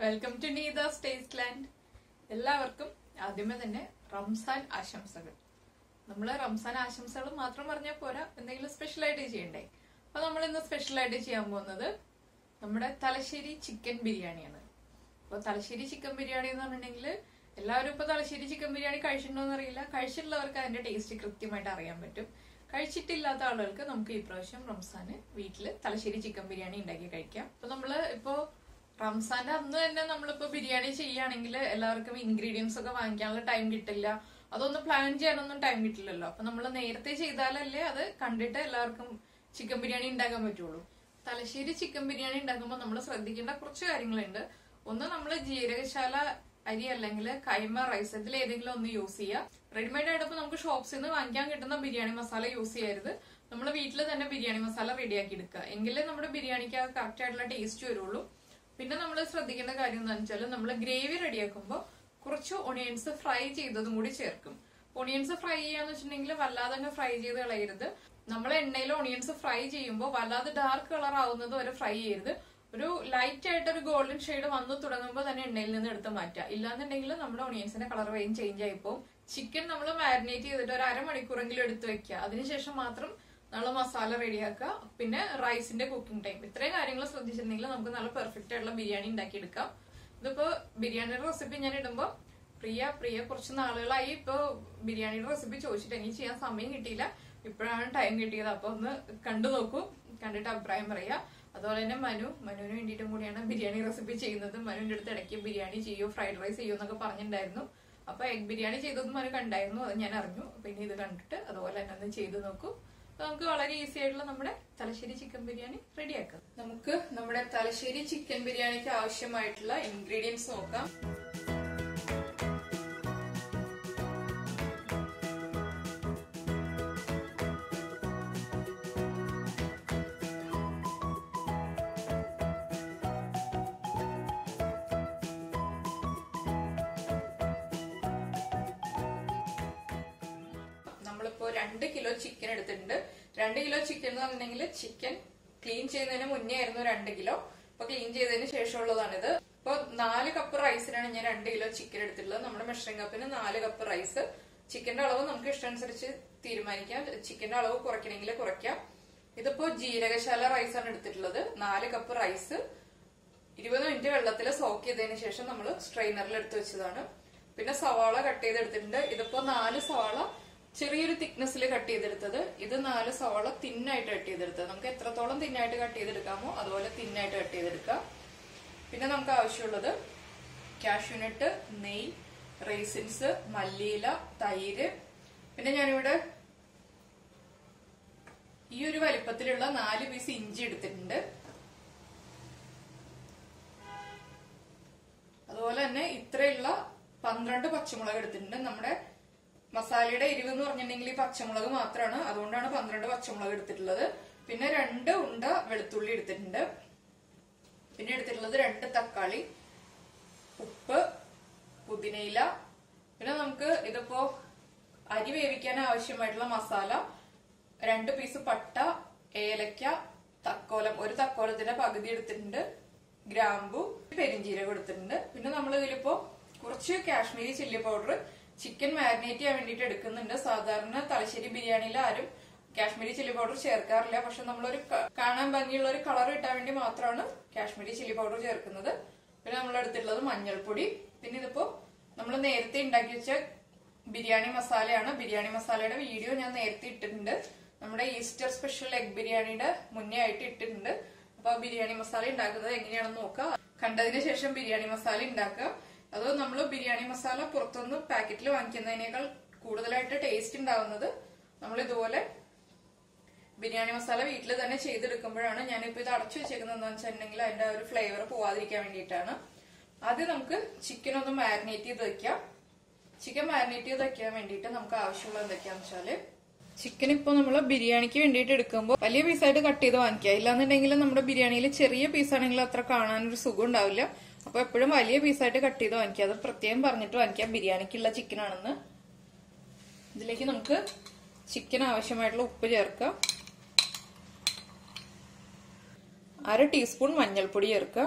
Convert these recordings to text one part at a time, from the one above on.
Welcome to Neetha's taste land എല്ലാവർക്കും ആദ്യമേ തന്നെ റംസാൻ ആശംസകൾ നമ്മൾ റംസാൻ ആശംസകൾ മാത്രം പറഞ്ഞാൽ പോരാ എന്തെങ്കിലും സ്പെഷ്യൽ ആയിട്ട് ചെയ്യണ്ടേ അപ്പൊ നമ്മൾ ഇന്ന് സ്പെഷ്യൽ ആയിട്ട് ചെയ്യാൻ പോകുന്നത് നമ്മുടെ തലശ്ശേരി ചിക്കൻ ബിരിയാണിയാണ് അപ്പൊ തലശ്ശേരി ചിക്കൻ ബിരിയാണി എന്ന് പറഞ്ഞിട്ടുണ്ടെങ്കിൽ എല്ലാവരും ഇപ്പൊ തലശ്ശേരി ചിക്കൻ ബിരിയാണി കഴിച്ചിട്ടുണ്ടോന്ന് അറിയില്ല കഴിച്ചിട്ടുള്ളവർക്ക് അതിന്റെ ടേസ്റ്റ് കൃത്യമായിട്ട് അറിയാൻ പറ്റും കഴിച്ചിട്ടില്ലാത്ത ആളുകൾക്ക് നമുക്ക് ഈ പ്രാവശ്യം റംസാന് വീട്ടില് തലശ്ശേരി ചിക്കൻ ബിരിയാണി ഉണ്ടാക്കി കഴിക്കാം അപ്പൊ നമ്മള് ഇപ്പോ റംസാന്റെ അന്ന് തന്നെ നമ്മളിപ്പോ ബിരിയാണി ചെയ്യുകയാണെങ്കിൽ എല്ലാവർക്കും ഇൻഗ്രീഡിയൻസ് ഒക്കെ വാങ്ങിക്കാനുള്ള ടൈം കിട്ടില്ല അതൊന്നും പ്ലാൻ ചെയ്യാനൊന്നും ടൈം കിട്ടില്ലല്ലോ അപ്പൊ നമ്മൾ നേരത്തെ ചെയ്താലല്ലേ അത് കണ്ടിട്ട് എല്ലാവർക്കും ചിക്കൻ ബിരിയാണി ഉണ്ടാക്കാൻ പറ്റുള്ളൂ തലശ്ശേരി ചിക്കൻ ബിരിയാണി ഉണ്ടാക്കുമ്പോൾ നമ്മൾ ശ്രദ്ധിക്കേണ്ട കുറച്ച് കാര്യങ്ങളുണ്ട് ഒന്ന് നമ്മൾ ജീരകശാല അരി അല്ലെങ്കിൽ കൈമ റൈസ് ഇതിൽ ഏതെങ്കിലും ഒന്ന് യൂസ് ചെയ്യുക റെഡിമെയ്ഡ് ആയിട്ട് ഇപ്പൊ നമുക്ക് ഷോപ്സിൽ നിന്ന് വാങ്ങിക്കാൻ കിട്ടുന്ന ബിരിയാണി മസാല യൂസ് ചെയ്യരുത് നമ്മൾ വീട്ടിൽ തന്നെ ബിരിയാണി മസാല റെഡിയാക്കി എടുക്കുക എങ്കിലേ നമ്മുടെ ബിരിയാണിക്ക് കറക്റ്റ് ആയിട്ടുള്ള ടേസ്റ്റ് വരുള്ളൂ പിന്നെ നമ്മൾ ശ്രദ്ധിക്കേണ്ട കാര്യം എന്താണെന്ന് വെച്ചാൽ നമ്മൾ ഗ്രേവി റെഡിയാക്കുമ്പോൾ കുറച്ച് ഒണിയൻസ് ഫ്രൈ ചെയ്തതും കൂടി ചേർക്കും ഒണിയൻസ് ഫ്രൈ ചെയ്യാന്ന് വെച്ചിട്ടുണ്ടെങ്കിൽ വല്ലാതെ അങ്ങ് ഫ്രൈ ചെയ്ത് കളയരുത് നമ്മൾ എണ്ണയിൽ ഒണിയൻസ് ഫ്രൈ ചെയ്യുമ്പോൾ വല്ലാതെ ഡാർക്ക് കളർ ആവുന്നത് വരെ ഫ്രൈ ചെയ്യരുത് ഒരു ലൈറ്റ് ആയിട്ട് ഒരു ഗോൾഡൻ ഷെയ്ഡ് വന്നു തുടങ്ങുമ്പോൾ തന്നെ എണ്ണയിൽ നിന്ന് എടുത്ത് മാറ്റുക ഇല്ലാന്നുണ്ടെങ്കിൽ നമ്മുടെ ഒണിയൻസിന്റെ കളർ വേഗം ചേഞ്ച് ആയിപ്പോവും ചിക്കൻ നമ്മൾ മാരിനേറ്റ് ചെയ്തിട്ട് ഒരു അരമണിക്കൂറെങ്കിലും എടുത്ത് വെക്കുക അതിനുശേഷം മാത്രം നമ്മൾ മസാല റെഡിയാക്കുക പിന്നെ റൈസിന്റെ കുക്കിംഗ് ടൈം ഇത്രയും കാര്യങ്ങൾ ശ്രദ്ധിച്ചിട്ടുണ്ടെങ്കിൽ നമുക്ക് നല്ല പെർഫെക്റ്റ് ആയിട്ടുള്ള ബിരിയാണി ഉണ്ടാക്കിയെടുക്കാം ഇതിപ്പോ ബിരിയാണിയുടെ റെസിപ്പി ഞാൻ ഇടുമ്പോൾ പ്രിയ പ്രിയ കുറച്ച് നാളുകളായി ഇപ്പൊ ബിരിയാണിയുടെ റെസിപ്പി ചോദിച്ചിട്ട് എനിക്ക് ചെയ്യാൻ സമയം കിട്ടിയില്ല ഇപ്പോഴാണ് ടൈം കിട്ടിയത് അപ്പൊ ഒന്ന് കണ്ടു നോക്കൂ കണ്ടിട്ട് അഭിപ്രായം പറയാ അതുപോലെ തന്നെ മനു മനുവിന് വേണ്ടിയിട്ടും കൂടിയാണ് ബിരിയാണി റെസിപ്പി ചെയ്യുന്നത് മനുവിന്റെ അടുത്ത് ഇടയ്ക്ക് ബിരിയാണി ചെയ്യോ ഫ്രൈഡ് റൈസ് ചെയ്യോ എന്നൊക്കെ പറഞ്ഞിട്ടുണ്ടായിരുന്നു അപ്പൊ എഗ് ബിരിയാണി ചെയ്തതും മനു കണ്ടായിരുന്നു അത് ഞാൻ അറിഞ്ഞു പിന്നെ ഇത് കണ്ടിട്ട് അതുപോലെ തന്നെ ഒന്ന് ചെയ്ത് നോക്കൂ അപ്പൊ നമുക്ക് വളരെ ഈസി ആയിട്ടുള്ള നമ്മുടെ തലശ്ശേരി ചിക്കൻ ബിരിയാണി റെഡിയാക്കാം നമുക്ക് നമ്മുടെ തലശ്ശേരി ചിക്കൻ ബിരിയാണിക്ക് ആവശ്യമായിട്ടുള്ള ഇൻഗ്രീഡിയൻസ് നോക്കാം നമ്മളിപ്പോ രണ്ട് കിലോ ചിക്കൻ എടുത്തിട്ടുണ്ട് രണ്ട് കിലോ ചിക്കൻ എന്ന് പറഞ്ഞിട്ടുണ്ടെങ്കിൽ ചിക്കൻ ക്ലീൻ ചെയ്യുന്നതിന് മുന്നേ ആയിരുന്നു രണ്ട് കിലോ അപ്പൊ ക്ലീൻ ചെയ്തതിന് ശേഷമുള്ളതാണിത് ഇപ്പൊ നാല് കപ്പ് റൈസിനാണ് ഞാൻ രണ്ട് കിലോ ചിക്കൻ എടുത്തിട്ടുള്ളത് നമ്മുടെ മെഷറിംഗ് കപ്പിന് നാല് കപ്പ് റൈസ് ചിക്കന്റെ അളവ് നമുക്ക് ഇഷ്ടമനുസരിച്ച് തീരുമാനിക്കാം ചിക്കന്റെ അളവ് കുറയ്ക്കണമെങ്കിൽ കുറയ്ക്കാം ഇതിപ്പോ ജീരകശാല റൈസ് ആണ് എടുത്തിട്ടുള്ളത് നാല് കപ്പ് റൈസ് ഇരുപത് മിനിറ്റ് വെള്ളത്തിൽ സോക്ക് ചെയ്തതിന് ശേഷം നമ്മൾ സ്ട്രെയിനറിൽ എടുത്ത് വെച്ചതാണ് പിന്നെ സവാള കട്ട് ചെയ്തെടുത്തിട്ടുണ്ട് ഇതിപ്പോ നാല് സവാള ചെറിയൊരു തിക്നെസ്സിൽ കട്ട് ചെയ്തെടുത്തത് ഇത് നാല് സവാള തിന്നായിട്ട് കട്ട് ചെയ്തെടുത്തത് നമുക്ക് എത്രത്തോളം തിന്നായിട്ട് കട്ട് ചെയ്തെടുക്കാമോ അതുപോലെ തിന്നായിട്ട് കട്ട് ചെയ്തെടുക്കാം പിന്നെ നമുക്ക് ആവശ്യമുള്ളത് കാഷ്യൂനട്ട് നെയ് റേസിൻസ് മല്ലിയില തൈര് പിന്നെ ഞാനിവിടെ ഈ ഒരു വലിപ്പത്തിലുള്ള നാല് പീസ് ഇഞ്ചി എടുത്തിട്ടുണ്ട് അതുപോലെ തന്നെ ഇത്രയുള്ള പന്ത്രണ്ട് പച്ചമുളക് എടുത്തിട്ടുണ്ട് നമ്മുടെ മസാലയുടെ എരിവ് എന്ന് പറഞ്ഞിട്ടുണ്ടെങ്കിൽ ഈ പച്ചമുളക് മാത്രമാണ് അതുകൊണ്ടാണ് പന്ത്രണ്ട് പച്ചമുളക് എടുത്തിട്ടുള്ളത് പിന്നെ രണ്ട് ഉണ്ട വെളുത്തുള്ളി എടുത്തിട്ടുണ്ട് പിന്നെ എടുത്തിട്ടുള്ളത് രണ്ട് തക്കാളി ഉപ്പ് പുതിനയില പിന്നെ നമുക്ക് ഇതിപ്പോ അരി വേവിക്കാൻ ആവശ്യമായിട്ടുള്ള മസാല രണ്ട് പീസ് പട്ട ഏലക്ക തക്കോലം ഒരു തക്കോലത്തിന്റെ പകുതി എടുത്തിട്ടുണ്ട് ഗ്രാമ്പു പെരിഞ്ചീരകം എടുത്തിട്ടുണ്ട് പിന്നെ നമ്മൾ ഇതിലിപ്പോ കുറച്ച് Kashmiri chilli powder chicken marinate ചെയ്യാൻ വേണ്ടിയിട്ട് എടുക്കുന്നുണ്ട് സാധാരണ തലശ്ശേരി ബിരിയാണിയിൽ ആരും കാശ്മീരി ചില്ലി പൗഡർ ചേർക്കാറില്ല പക്ഷെ നമ്മളൊരു ക- കാണാൻ ഭംഗിയുള്ള ഒരു കളർ കിട്ടാൻ വേണ്ടി മാത്രമാണ് കാശ്മീരി ചില്ലി പൗഡർ ചേർക്കുന്നത് പിന്നെ നമ്മൾ എടുത്തിട്ടുള്ളത് മഞ്ഞൾപ്പൊടി പിന്നെ ഇതിപ്പോ നമ്മൾ നേരത്തെ ഉണ്ടാക്കി വെച്ച ബിരിയാണി മസാലയാണ് ബിരിയാണി മസാലയുടെ വീഡിയോ ഞാൻ നേരത്തെ ഇട്ടിട്ടുണ്ട് നമ്മുടെ ഈസ്റ്റർ സ്പെഷ്യൽ എഗ് ബിരിയാണിയുടെ മുന്നേ ആയിട്ട് ഇട്ടിട്ടുണ്ട് അപ്പൊ ആ ബിരിയാണി മസാല ഉണ്ടാക്കുന്നത് എങ്ങനെയാണെന്ന് നോക്കുക കണ്ടതിന് ശേഷം ബിരിയാണി മസാല ഉണ്ടാക്കുക അത് നമ്മൾ ബിരിയാണി മസാല പുറത്തുനിന്ന് പാക്കറ്റിൽ വാങ്ങിക്കുന്നതിനേക്കാൾ കൂടുതലായിട്ട് ടേസ്റ്റ് ഉണ്ടാവുന്നത് നമ്മൾ ഇതുപോലെ ബിരിയാണി മസാല വീട്ടിൽ തന്നെ ചെയ്തെടുക്കുമ്പോഴാണ് ഞാനിപ്പോ ഇത് അടച്ചു വെച്ചേക്കുന്നത് എന്താണെന്ന് വെച്ചിട്ടുണ്ടെങ്കിൽ അതിന്റെ ആ ഒരു ഫ്ലേവർ പോവാതിരിക്കാൻ വേണ്ടിയിട്ടാണ് ആദ്യം നമുക്ക് ചിക്കൻ ഒന്ന് മാരിനേറ്റ് ചെയ്ത് വെക്കാം ചിക്കൻ മാരിനേറ്റ് ചെയ്ത് വെക്കാൻ വേണ്ടിയിട്ട് നമുക്ക് ആവശ്യമുള്ള എന്തൊക്കെയാന്ന് വെച്ചാല് ചിക്കൻ ഇപ്പൊ നമ്മൾ ബിരിയാണിക്ക് വേണ്ടിയിട്ട് എടുക്കുമ്പോൾ വലിയ പീസായിട്ട് കട്ട് ചെയ്ത് വാങ്ങിക്കുക ഇല്ലാന്നുണ്ടെങ്കിൽ നമ്മുടെ ബിരിയാണിയിൽ ചെറിയ പീസാണെങ്കിൽ അത്ര കാണാനൊരു സുഖം ഉണ്ടാവില്ല അപ്പൊ എപ്പോഴും വലിയ പീസായിട്ട് കട്ട് ചെയ്ത് വാങ്ങിക്കുക അത് പ്രത്യേകം പറഞ്ഞിട്ട് വാങ്ങിക്കുക ബിരിയാണിക്കുള്ള ചിക്കൻ ആണെന്ന് ഇതിലേക്ക് നമുക്ക് ചിക്കൻ ആവശ്യമായിട്ടുള്ള ഉപ്പ് ചേർക്കാം അര ടീസ്പൂൺ മഞ്ഞൾപ്പൊടി ചേർക്കുക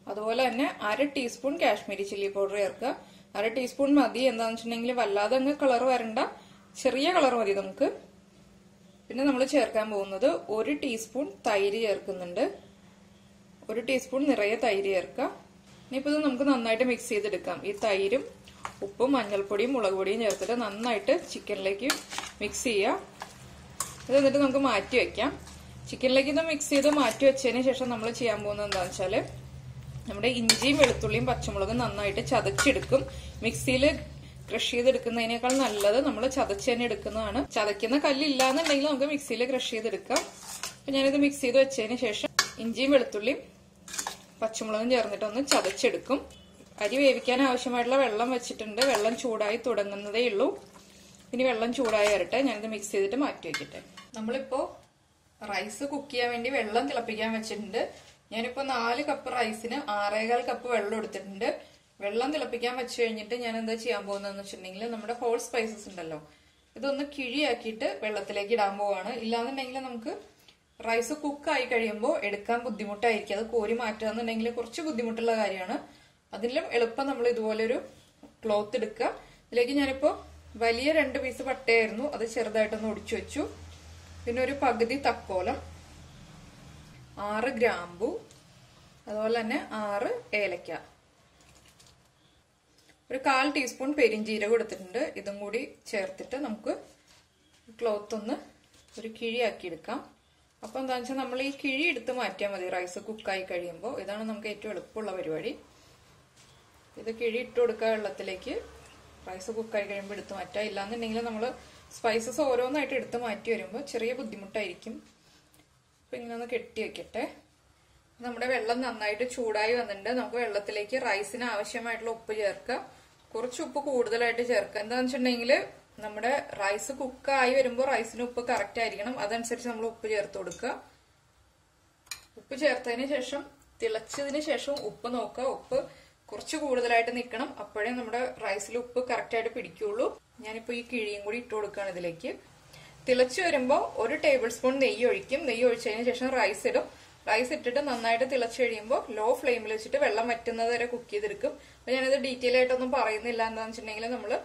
അതുപോലെ തന്നെ അര ടീസ്പൂൺ കാശ്മീരി ചില്ലി പൗഡർ ചേർക്കുക അര ടീസ്പൂൺ മതി എന്താണെന്ന് വെച്ചിട്ടുണ്ടെങ്കിൽ വല്ലാതെ അങ്ങ് കളർ വരണ്ട ചെറിയ കളർ മതി നമുക്ക് പിന്നെ നമ്മൾ ചേർക്കാൻ പോകുന്നത് ഒരു ടീസ്പൂൺ തൈര് ചേർക്കുന്നുണ്ട് ഒരു ടീസ്പൂൺ നിറയെ തൈര് ചേർക്കാം ഇനിയിപ്പോൾ ഇത് നമുക്ക് നന്നായിട്ട് മിക്സ് ചെയ്തെടുക്കാം ഈ തൈരും ഉപ്പും മഞ്ഞൾപ്പൊടിയും മുളക് പൊടിയും ചേർത്തിട്ട് നന്നായിട്ട് ചിക്കനിലേക്ക് മിക്സ് ചെയ്യുക ഇത് എന്നിട്ട് നമുക്ക് മാറ്റി വെക്കാം ചിക്കനിലേക്ക് ഇത് മിക്സ് ചെയ്ത് മാറ്റി വെച്ചതിന് ശേഷം നമ്മൾ ചെയ്യാൻ പോകുന്നത് എന്താണെന്ന് വെച്ചാൽ നമ്മുടെ ഇഞ്ചിയും വെളുത്തുള്ളിയും പച്ചമുളകും നന്നായിട്ട് ചതച്ചെടുക്കും മിക്സിയിൽ ക്രഷ് ചെയ്തെടുക്കുന്നതിനേക്കാൾ നല്ലത് നമ്മൾ ചതച്ച് തന്നെ എടുക്കുന്നതാണ് ചതയ്ക്കുന്ന കല്ലില്ലാന്നുണ്ടെങ്കിൽ നമുക്ക് മിക്സിയിൽ ക്രഷ് ചെയ്തെടുക്കാം അപ്പൊ ഞാനിത് മിക്സ് ചെയ്ത് വെച്ചതിന് ശേഷം ഇഞ്ചിയും വെളുത്തുള്ളിയും പച്ചമുളകും ചേർന്നിട്ട് ഒന്ന് ചതച്ചെടുക്കും അരി വേവിക്കാൻ ആവശ്യമായിട്ടുള്ള വെള്ളം വെച്ചിട്ടുണ്ട് വെള്ളം ചൂടായി തുടങ്ങുന്നതേ ഉള്ളൂ ഇനി വെള്ളം ചൂടായി വരട്ടെ ഞാനിത് മിക്സ് ചെയ്തിട്ട് മാറ്റി വെക്കട്ടെ നമ്മളിപ്പോ റൈസ് കുക്ക് ചെയ്യാൻ വേണ്ടി വെള്ളം തിളപ്പിക്കാൻ വെച്ചിട്ടുണ്ട് ഞാനിപ്പോ നാല് കപ്പ് റൈസിന് ആറേകാൽ കപ്പ് വെള്ളം എടുത്തിട്ടുണ്ട് വെള്ളം തിളപ്പിക്കാൻ വെച്ച് കഴിഞ്ഞിട്ട് ഞാൻ എന്താ ചെയ്യാൻ പോകുന്നതെന്ന് വെച്ചിട്ടുണ്ടെങ്കിൽ നമ്മുടെ ഹോൾ സ്പൈസസ് ഉണ്ടല്ലോ ഇതൊന്ന് കിഴിയാക്കിയിട്ട് വെള്ളത്തിലേക്ക് ഇടാൻ പോവാണ് ഇല്ലാന്നുണ്ടെങ്കിൽ നമുക്ക് റൈസ് കുക്ക് ആയി കഴിയുമ്പോൾ എടുക്കാൻ ബുദ്ധിമുട്ടായിരിക്കും അത് കോരി മാറ്റുക എന്നുണ്ടെങ്കിൽ കുറച്ച് ബുദ്ധിമുട്ടുള്ള കാര്യമാണ് അതിലും എളുപ്പം നമ്മൾ ഇതുപോലൊരു ക്ലോത്ത് എടുക്കുക ഇതിലേക്ക് ഞാനിപ്പോ വലിയ രണ്ട് പീസ് പട്ടയായിരുന്നു അത് ചെറുതായിട്ടൊന്ന് ഒടിച്ചു വെച്ചു പിന്നെ ഒരു പകുതി തക്കോലം ആറ് ഗ്രാമ്പു അതുപോലെ തന്നെ ആറ് ഏലക്ക ഒരു കാൽ ടീസ്പൂൺ പെരിഞ്ചീരകം എടുത്തിട്ടുണ്ട് ഇതും കൂടി ചേർത്തിട്ട് നമുക്ക് ക്ലോത്ത് ഒന്ന് ഒരു കിഴിയാക്കി എടുക്കാം അപ്പൊ എന്താണെന്ന് വെച്ചാൽ നമ്മൾ ഈ കിഴി എടുത്ത് മാറ്റിയാൽ മതി റൈസ് കുക്കായി കഴിയുമ്പോൾ ഇതാണ് നമുക്ക് ഏറ്റവും എളുപ്പമുള്ള പരിപാടി ഇത് കിഴി ഇട്ട് കൊടുക്കുക വെള്ളത്തിലേക്ക് റൈസ് കുക്കായി കഴിയുമ്പോൾ എടുത്ത് മാറ്റുക ഇല്ലാന്നുണ്ടെങ്കിൽ നമ്മൾ സ്പൈസസ് ഓരോന്നായിട്ട് എടുത്ത് മാറ്റി വരുമ്പോൾ ചെറിയ ബുദ്ധിമുട്ടായിരിക്കും അപ്പൊ ഇങ്ങനെ ഒന്ന് കെട്ടി വെക്കട്ടെ നമ്മുടെ വെള്ളം നന്നായിട്ട് ചൂടായി വന്നിട്ടുണ്ട് നമുക്ക് വെള്ളത്തിലേക്ക് റൈസിന് ആവശ്യമായിട്ടുള്ള ഉപ്പ് ചേർക്കുക കുറച്ച് ഉപ്പ് കൂടുതലായിട്ട് ചേർക്കുക എന്താണെന്ന് വെച്ചിട്ടുണ്ടെങ്കിൽ നമ്മുടെ റൈസ് കുക്കായി വരുമ്പോൾ റൈസിന് ഉപ്പ് കറക്റ്റ് ആയിരിക്കണം അതനുസരിച്ച് നമ്മൾ ഉപ്പ് ചേർത്ത് കൊടുക്കുക ഉപ്പ് ചേർത്തതിന് ശേഷം തിളച്ചതിന് ശേഷം ഉപ്പ് നോക്കുക ഉപ്പ് കുറച്ച് കൂടുതലായിട്ട് നിൽക്കണം അപ്പോഴേ നമ്മുടെ റൈസിൽ ഉപ്പ് കറക്റ്റ് ആയിട്ട് പിടിക്കുള്ളൂ ഞാനിപ്പോ ഈ കിഴിയും കൂടി ഇട്ട് കൊടുക്കുകയാണ് ഇതിലേക്ക് തിളച്ചു വരുമ്പോൾ ഒരു ടേബിൾ സ്പൂൺ നെയ്യ് ഒഴിക്കും നെയ്യ് ഒഴിച്ചതിന് ശേഷം റൈസ് ഇടും റൈസ് ഇട്ടിട്ട് നന്നായിട്ട് തിളച്ചു കഴിയുമ്പോൾ ലോ ഫ്ലെയിമിൽ വെച്ചിട്ട് വെള്ളം വറ്റുന്നത് വരെ കുക്ക് ചെയ്തെടുക്കും അപ്പൊ ഞാനിത് ഡീറ്റെയിൽ ആയിട്ടൊന്നും പറയുന്നില്ല എന്താണെന്ന് വെച്ചിട്ടുണ്ടെങ്കിൽ നമ്മള്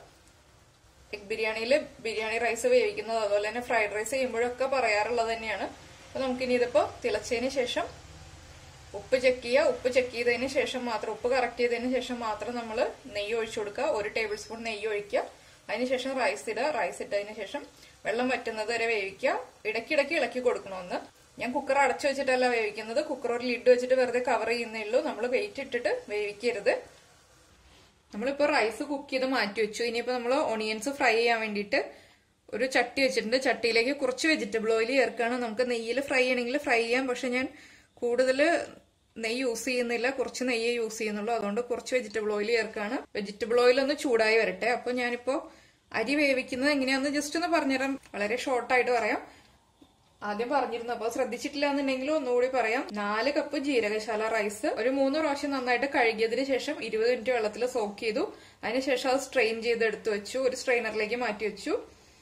എഗ് ബിരിയാണിയിൽ ബിരിയാണി റൈസ് വേവിക്കുന്നത് അതുപോലെ തന്നെ ഫ്രൈഡ് റൈസ് ചെയ്യുമ്പോഴൊക്കെ പറയാറുള്ളത് തന്നെയാണ് അപ്പൊ നമുക്കിനി ഇതിപ്പോ തിളച്ചതിന് ശേഷം ഉപ്പ് ചെക്ക് ചെയ്യുക ഉപ്പ് ചെക്ക് ചെയ്തതിന് ശേഷം മാത്രം ഉപ്പ് കറക്റ്റ് ചെയ്തതിന് ശേഷം മാത്രം നമ്മൾ നെയ്യ് ഒഴിച്ചു കൊടുക്കുക ഒരു ടേബിൾ സ്പൂൺ നെയ്യ് ഒഴിക്കുക അതിനുശേഷം റൈസ് ഇടുക റൈസ് ഇട്ടതിന് ശേഷം വെള്ളം വറ്റുന്നത് വരെ വേവിക്കുക ഇടയ്ക്കിടയ്ക്ക് ഇളക്കി കൊടുക്കണമെന്ന് ഞാൻ കുക്കർ അടച്ചു വെച്ചിട്ടല്ല വേവിക്കുന്നത് കുക്കർ ഒരു ലിഡ് വെച്ചിട്ട് വെറുതെ കവർ ചെയ്യുന്നേ ഉള്ളൂ നമ്മൾ വെയിറ്റ് ഇട്ടിട്ട് വേവിക്കരുത് നമ്മളിപ്പോ റൈസ് കുക്ക് ചെയ്ത് മാറ്റി വെച്ചു ഇനിയിപ്പോ നമ്മൾ ഓണിയൻസ് ഫ്രൈ ചെയ്യാൻ വേണ്ടിയിട്ട് ഒരു ചട്ടി വെച്ചിട്ടുണ്ട് ചട്ടിയിലേക്ക് കുറച്ച് വെജിറ്റബിൾ ഓയിൽ ചേർക്കുകയാണ് നമുക്ക് നെയ്യിൽ ഫ്രൈ ചെയ്യണമെങ്കിൽ ഫ്രൈ ചെയ്യാം പക്ഷെ ഞാൻ കൂടുതൽ നെയ്യ് യൂസ് ചെയ്യുന്നില്ല കുറച്ച് നെയ്യേ യൂസ് ചെയ്യുന്നുള്ളൂ അതുകൊണ്ട് കുറച്ച് വെജിറ്റബിൾ ഓയിൽ ചേർക്കുകയാണ് വെജിറ്റബിൾ ഓയിൽ ഒന്ന് ചൂടായി വരട്ടെ അപ്പൊ ഞാനിപ്പോ അരി വേവിക്കുന്നത് എങ്ങനെയാന്ന് ജസ്റ്റ് ഒന്ന് പറഞ്ഞുതരാം വളരെ ഷോർട്ടായിട്ട് പറയാം ആദ്യം പറഞ്ഞിരുന്നു അപ്പൊ ശ്രദ്ധിച്ചിട്ടില്ല എന്നുണ്ടെങ്കിൽ ഒന്നുകൂടി പറയാം നാല് കപ്പ് ജീരകശാല റൈസ് ഒരു മൂന്ന് പ്രാവശ്യം നന്നായിട്ട് കഴുകിയതിന് ശേഷം ഇരുപത് മിനിറ്റ് വെള്ളത്തിൽ സോക്ക് ചെയ്തു അതിനുശേഷം അത് സ്ട്രെയിൻ ചെയ്ത് എടുത്തു വെച്ചു ഒരു സ്ട്രെയിനറിലേക്ക് മാറ്റി വെച്ചു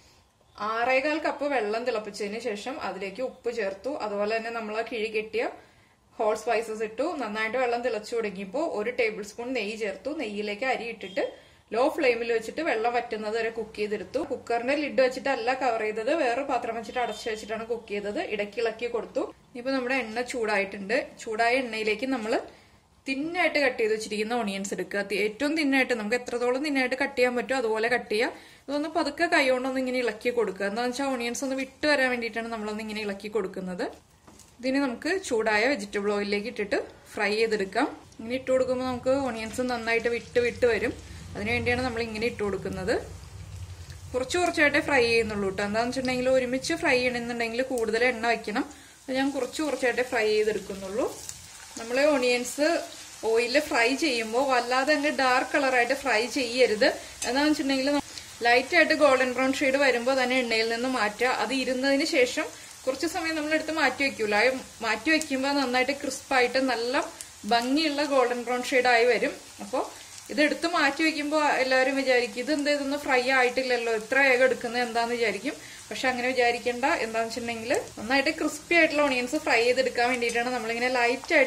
ആറേകാൽ കപ്പ് വെള്ളം തിളപ്പിച്ചതിന് ശേഷം അതിലേക്ക് ഉപ്പ് ചേർത്തു അതുപോലെ തന്നെ നമ്മൾ ആ കിഴി കെട്ടിയ ഹോൾ സ്പൈസസ് ഇട്ടു നന്നായിട്ട് വെള്ളം തിളച്ചു തുടങ്ങിയപ്പോൾ ഒരു ടേബിൾ സ്പൂൺ നെയ്യ് ചേർത്തു നെയ്യിലേക്ക് അരി ഇട്ടിട്ട് ലോ ഫ്ലെയിമിൽ വെച്ചിട്ട് വെള്ളം വറ്റുന്നത് വരെ കുക്ക് ചെയ്തെടുത്തു കുക്കറിന്റെ ലിഡ് വെച്ചിട്ടല്ല കവർ ചെയ്തത് വേറെ പാത്രം വെച്ചിട്ട് അടച്ചു വെച്ചിട്ടാണ് കുക്ക് ചെയ്തത് ഇടയ്ക്ക് ഇളക്കി കൊടുത്തു ഇപ്പൊ നമ്മുടെ എണ്ണ ചൂടായിട്ടുണ്ട് ചൂടായ എണ്ണയിലേക്ക് നമ്മൾ തിന്നായിട്ട് കട്ട് ചെയ്ത് വെച്ചിരിക്കുന്ന ഓണിയൻസ് എടുക്കുക തി- ഏറ്റവും തിന്നായിട്ട് നമുക്ക് എത്രത്തോളം തിന്നായിട്ട് കട്ട് ചെയ്യാൻ പറ്റുമോ അതുപോലെ കട്ട് ചെയ്യുക ഇതൊന്ന് പതുക്കെ കൈ കൊണ്ടൊന്ന് ഇങ്ങനെ ഇളക്കി കൊടുക്കുക എന്താണെന്ന് വെച്ചാൽ ഓണിയൻസ് ഒന്ന് വിട്ട് വരാൻ വേണ്ടിയിട്ടാണ് നമ്മളൊന്ന് ഇങ്ങനെ ഇളക്കി കൊടുക്കുന്നത് ഇതിന് നമുക്ക് ചൂടായ വെജിറ്റബിൾ ഓയിലിലേക്ക് ഇട്ടിട്ട് ഫ്രൈ ചെയ്തെടുക്കാം ഇങ്ങനെ ഇട്ട് കൊടുക്കുമ്പോൾ നമുക്ക് ഓണിയൻസ് നന്നായിട്ട് വിട്ട് വിട്ട് വരും അതിനുവേണ്ടിയാണ് നമ്മൾ ഇങ്ങനെ ഇട്ട് കൊടുക്കുന്നത് കുറച്ച് കുറച്ചായിട്ടേ ഫ്രൈ ചെയ്യുന്നുള്ളൂ കേട്ടോ എന്താണെന്ന് വെച്ചിട്ടുണ്ടെങ്കിൽ ഒരുമിച്ച് ഫ്രൈ ചെയ്യണമെന്നുണ്ടെങ്കിൽ കൂടുതൽ എണ്ണ വയ്ക്കണം അപ്പോൾ ഞാൻ കുറച്ച് കുറച്ചായിട്ടേ ഫ്രൈ ചെയ്തെടുക്കുന്നുള്ളൂ നമ്മൾ ഓണിയൻസ് ഓയിലിൽ ഫ്രൈ ചെയ്യുമ്പോൾ വല്ലാതെ അങ്ങ് ഡാർക്ക് കളറായിട്ട് ഫ്രൈ ചെയ്യരുത് എന്താണെന്ന് വെച്ചിട്ടുണ്ടെങ്കിൽ ലൈറ്റ് ആയിട്ട് ഗോൾഡൻ ബ്രൗൺ ഷെയ്ഡ് വരുമ്പോൾ തന്നെ എണ്ണയിൽ നിന്ന് മാറ്റുക അത് ഇരുന്നതിന് ശേഷം കുറച്ച് സമയം നമ്മൾ എടുത്ത് മാറ്റി വെക്കൂല അത് മാറ്റി വെക്കുമ്പോൾ നന്നായിട്ട് ക്രിസ്പായിട്ട് നല്ല ഭംഗിയുള്ള ഗോൾഡൻ ബ്രൗൺ ഷെയ്ഡ് ആയി വരും അപ്പോൾ ഇത് എടുത്ത് മാറ്റി വെക്കുമ്പോൾ എല്ലാവരും വിചാരിക്കും ഇത് എന്താ ഇതൊന്നും ഫ്രൈ ആയിട്ടില്ലല്ലോ ഇത്ര വേഗം എടുക്കുന്നത് എന്താന്ന് വിചാരിക്കും പക്ഷെ അങ്ങനെ വിചാരിക്കേണ്ട എന്താന്ന് വെച്ചിട്ടുണ്ടെങ്കിൽ നന്നായിട്ട് ക്രിസ്പി ആയിട്ടുള്ള ഓണിയൻസ് ഫ്രൈ ചെയ്തെടുക്കാൻ വേണ്ടിയിട്ടാണ് നമ്മളിങ്ങനെ ലൈറ്റ് ആയിട്ട്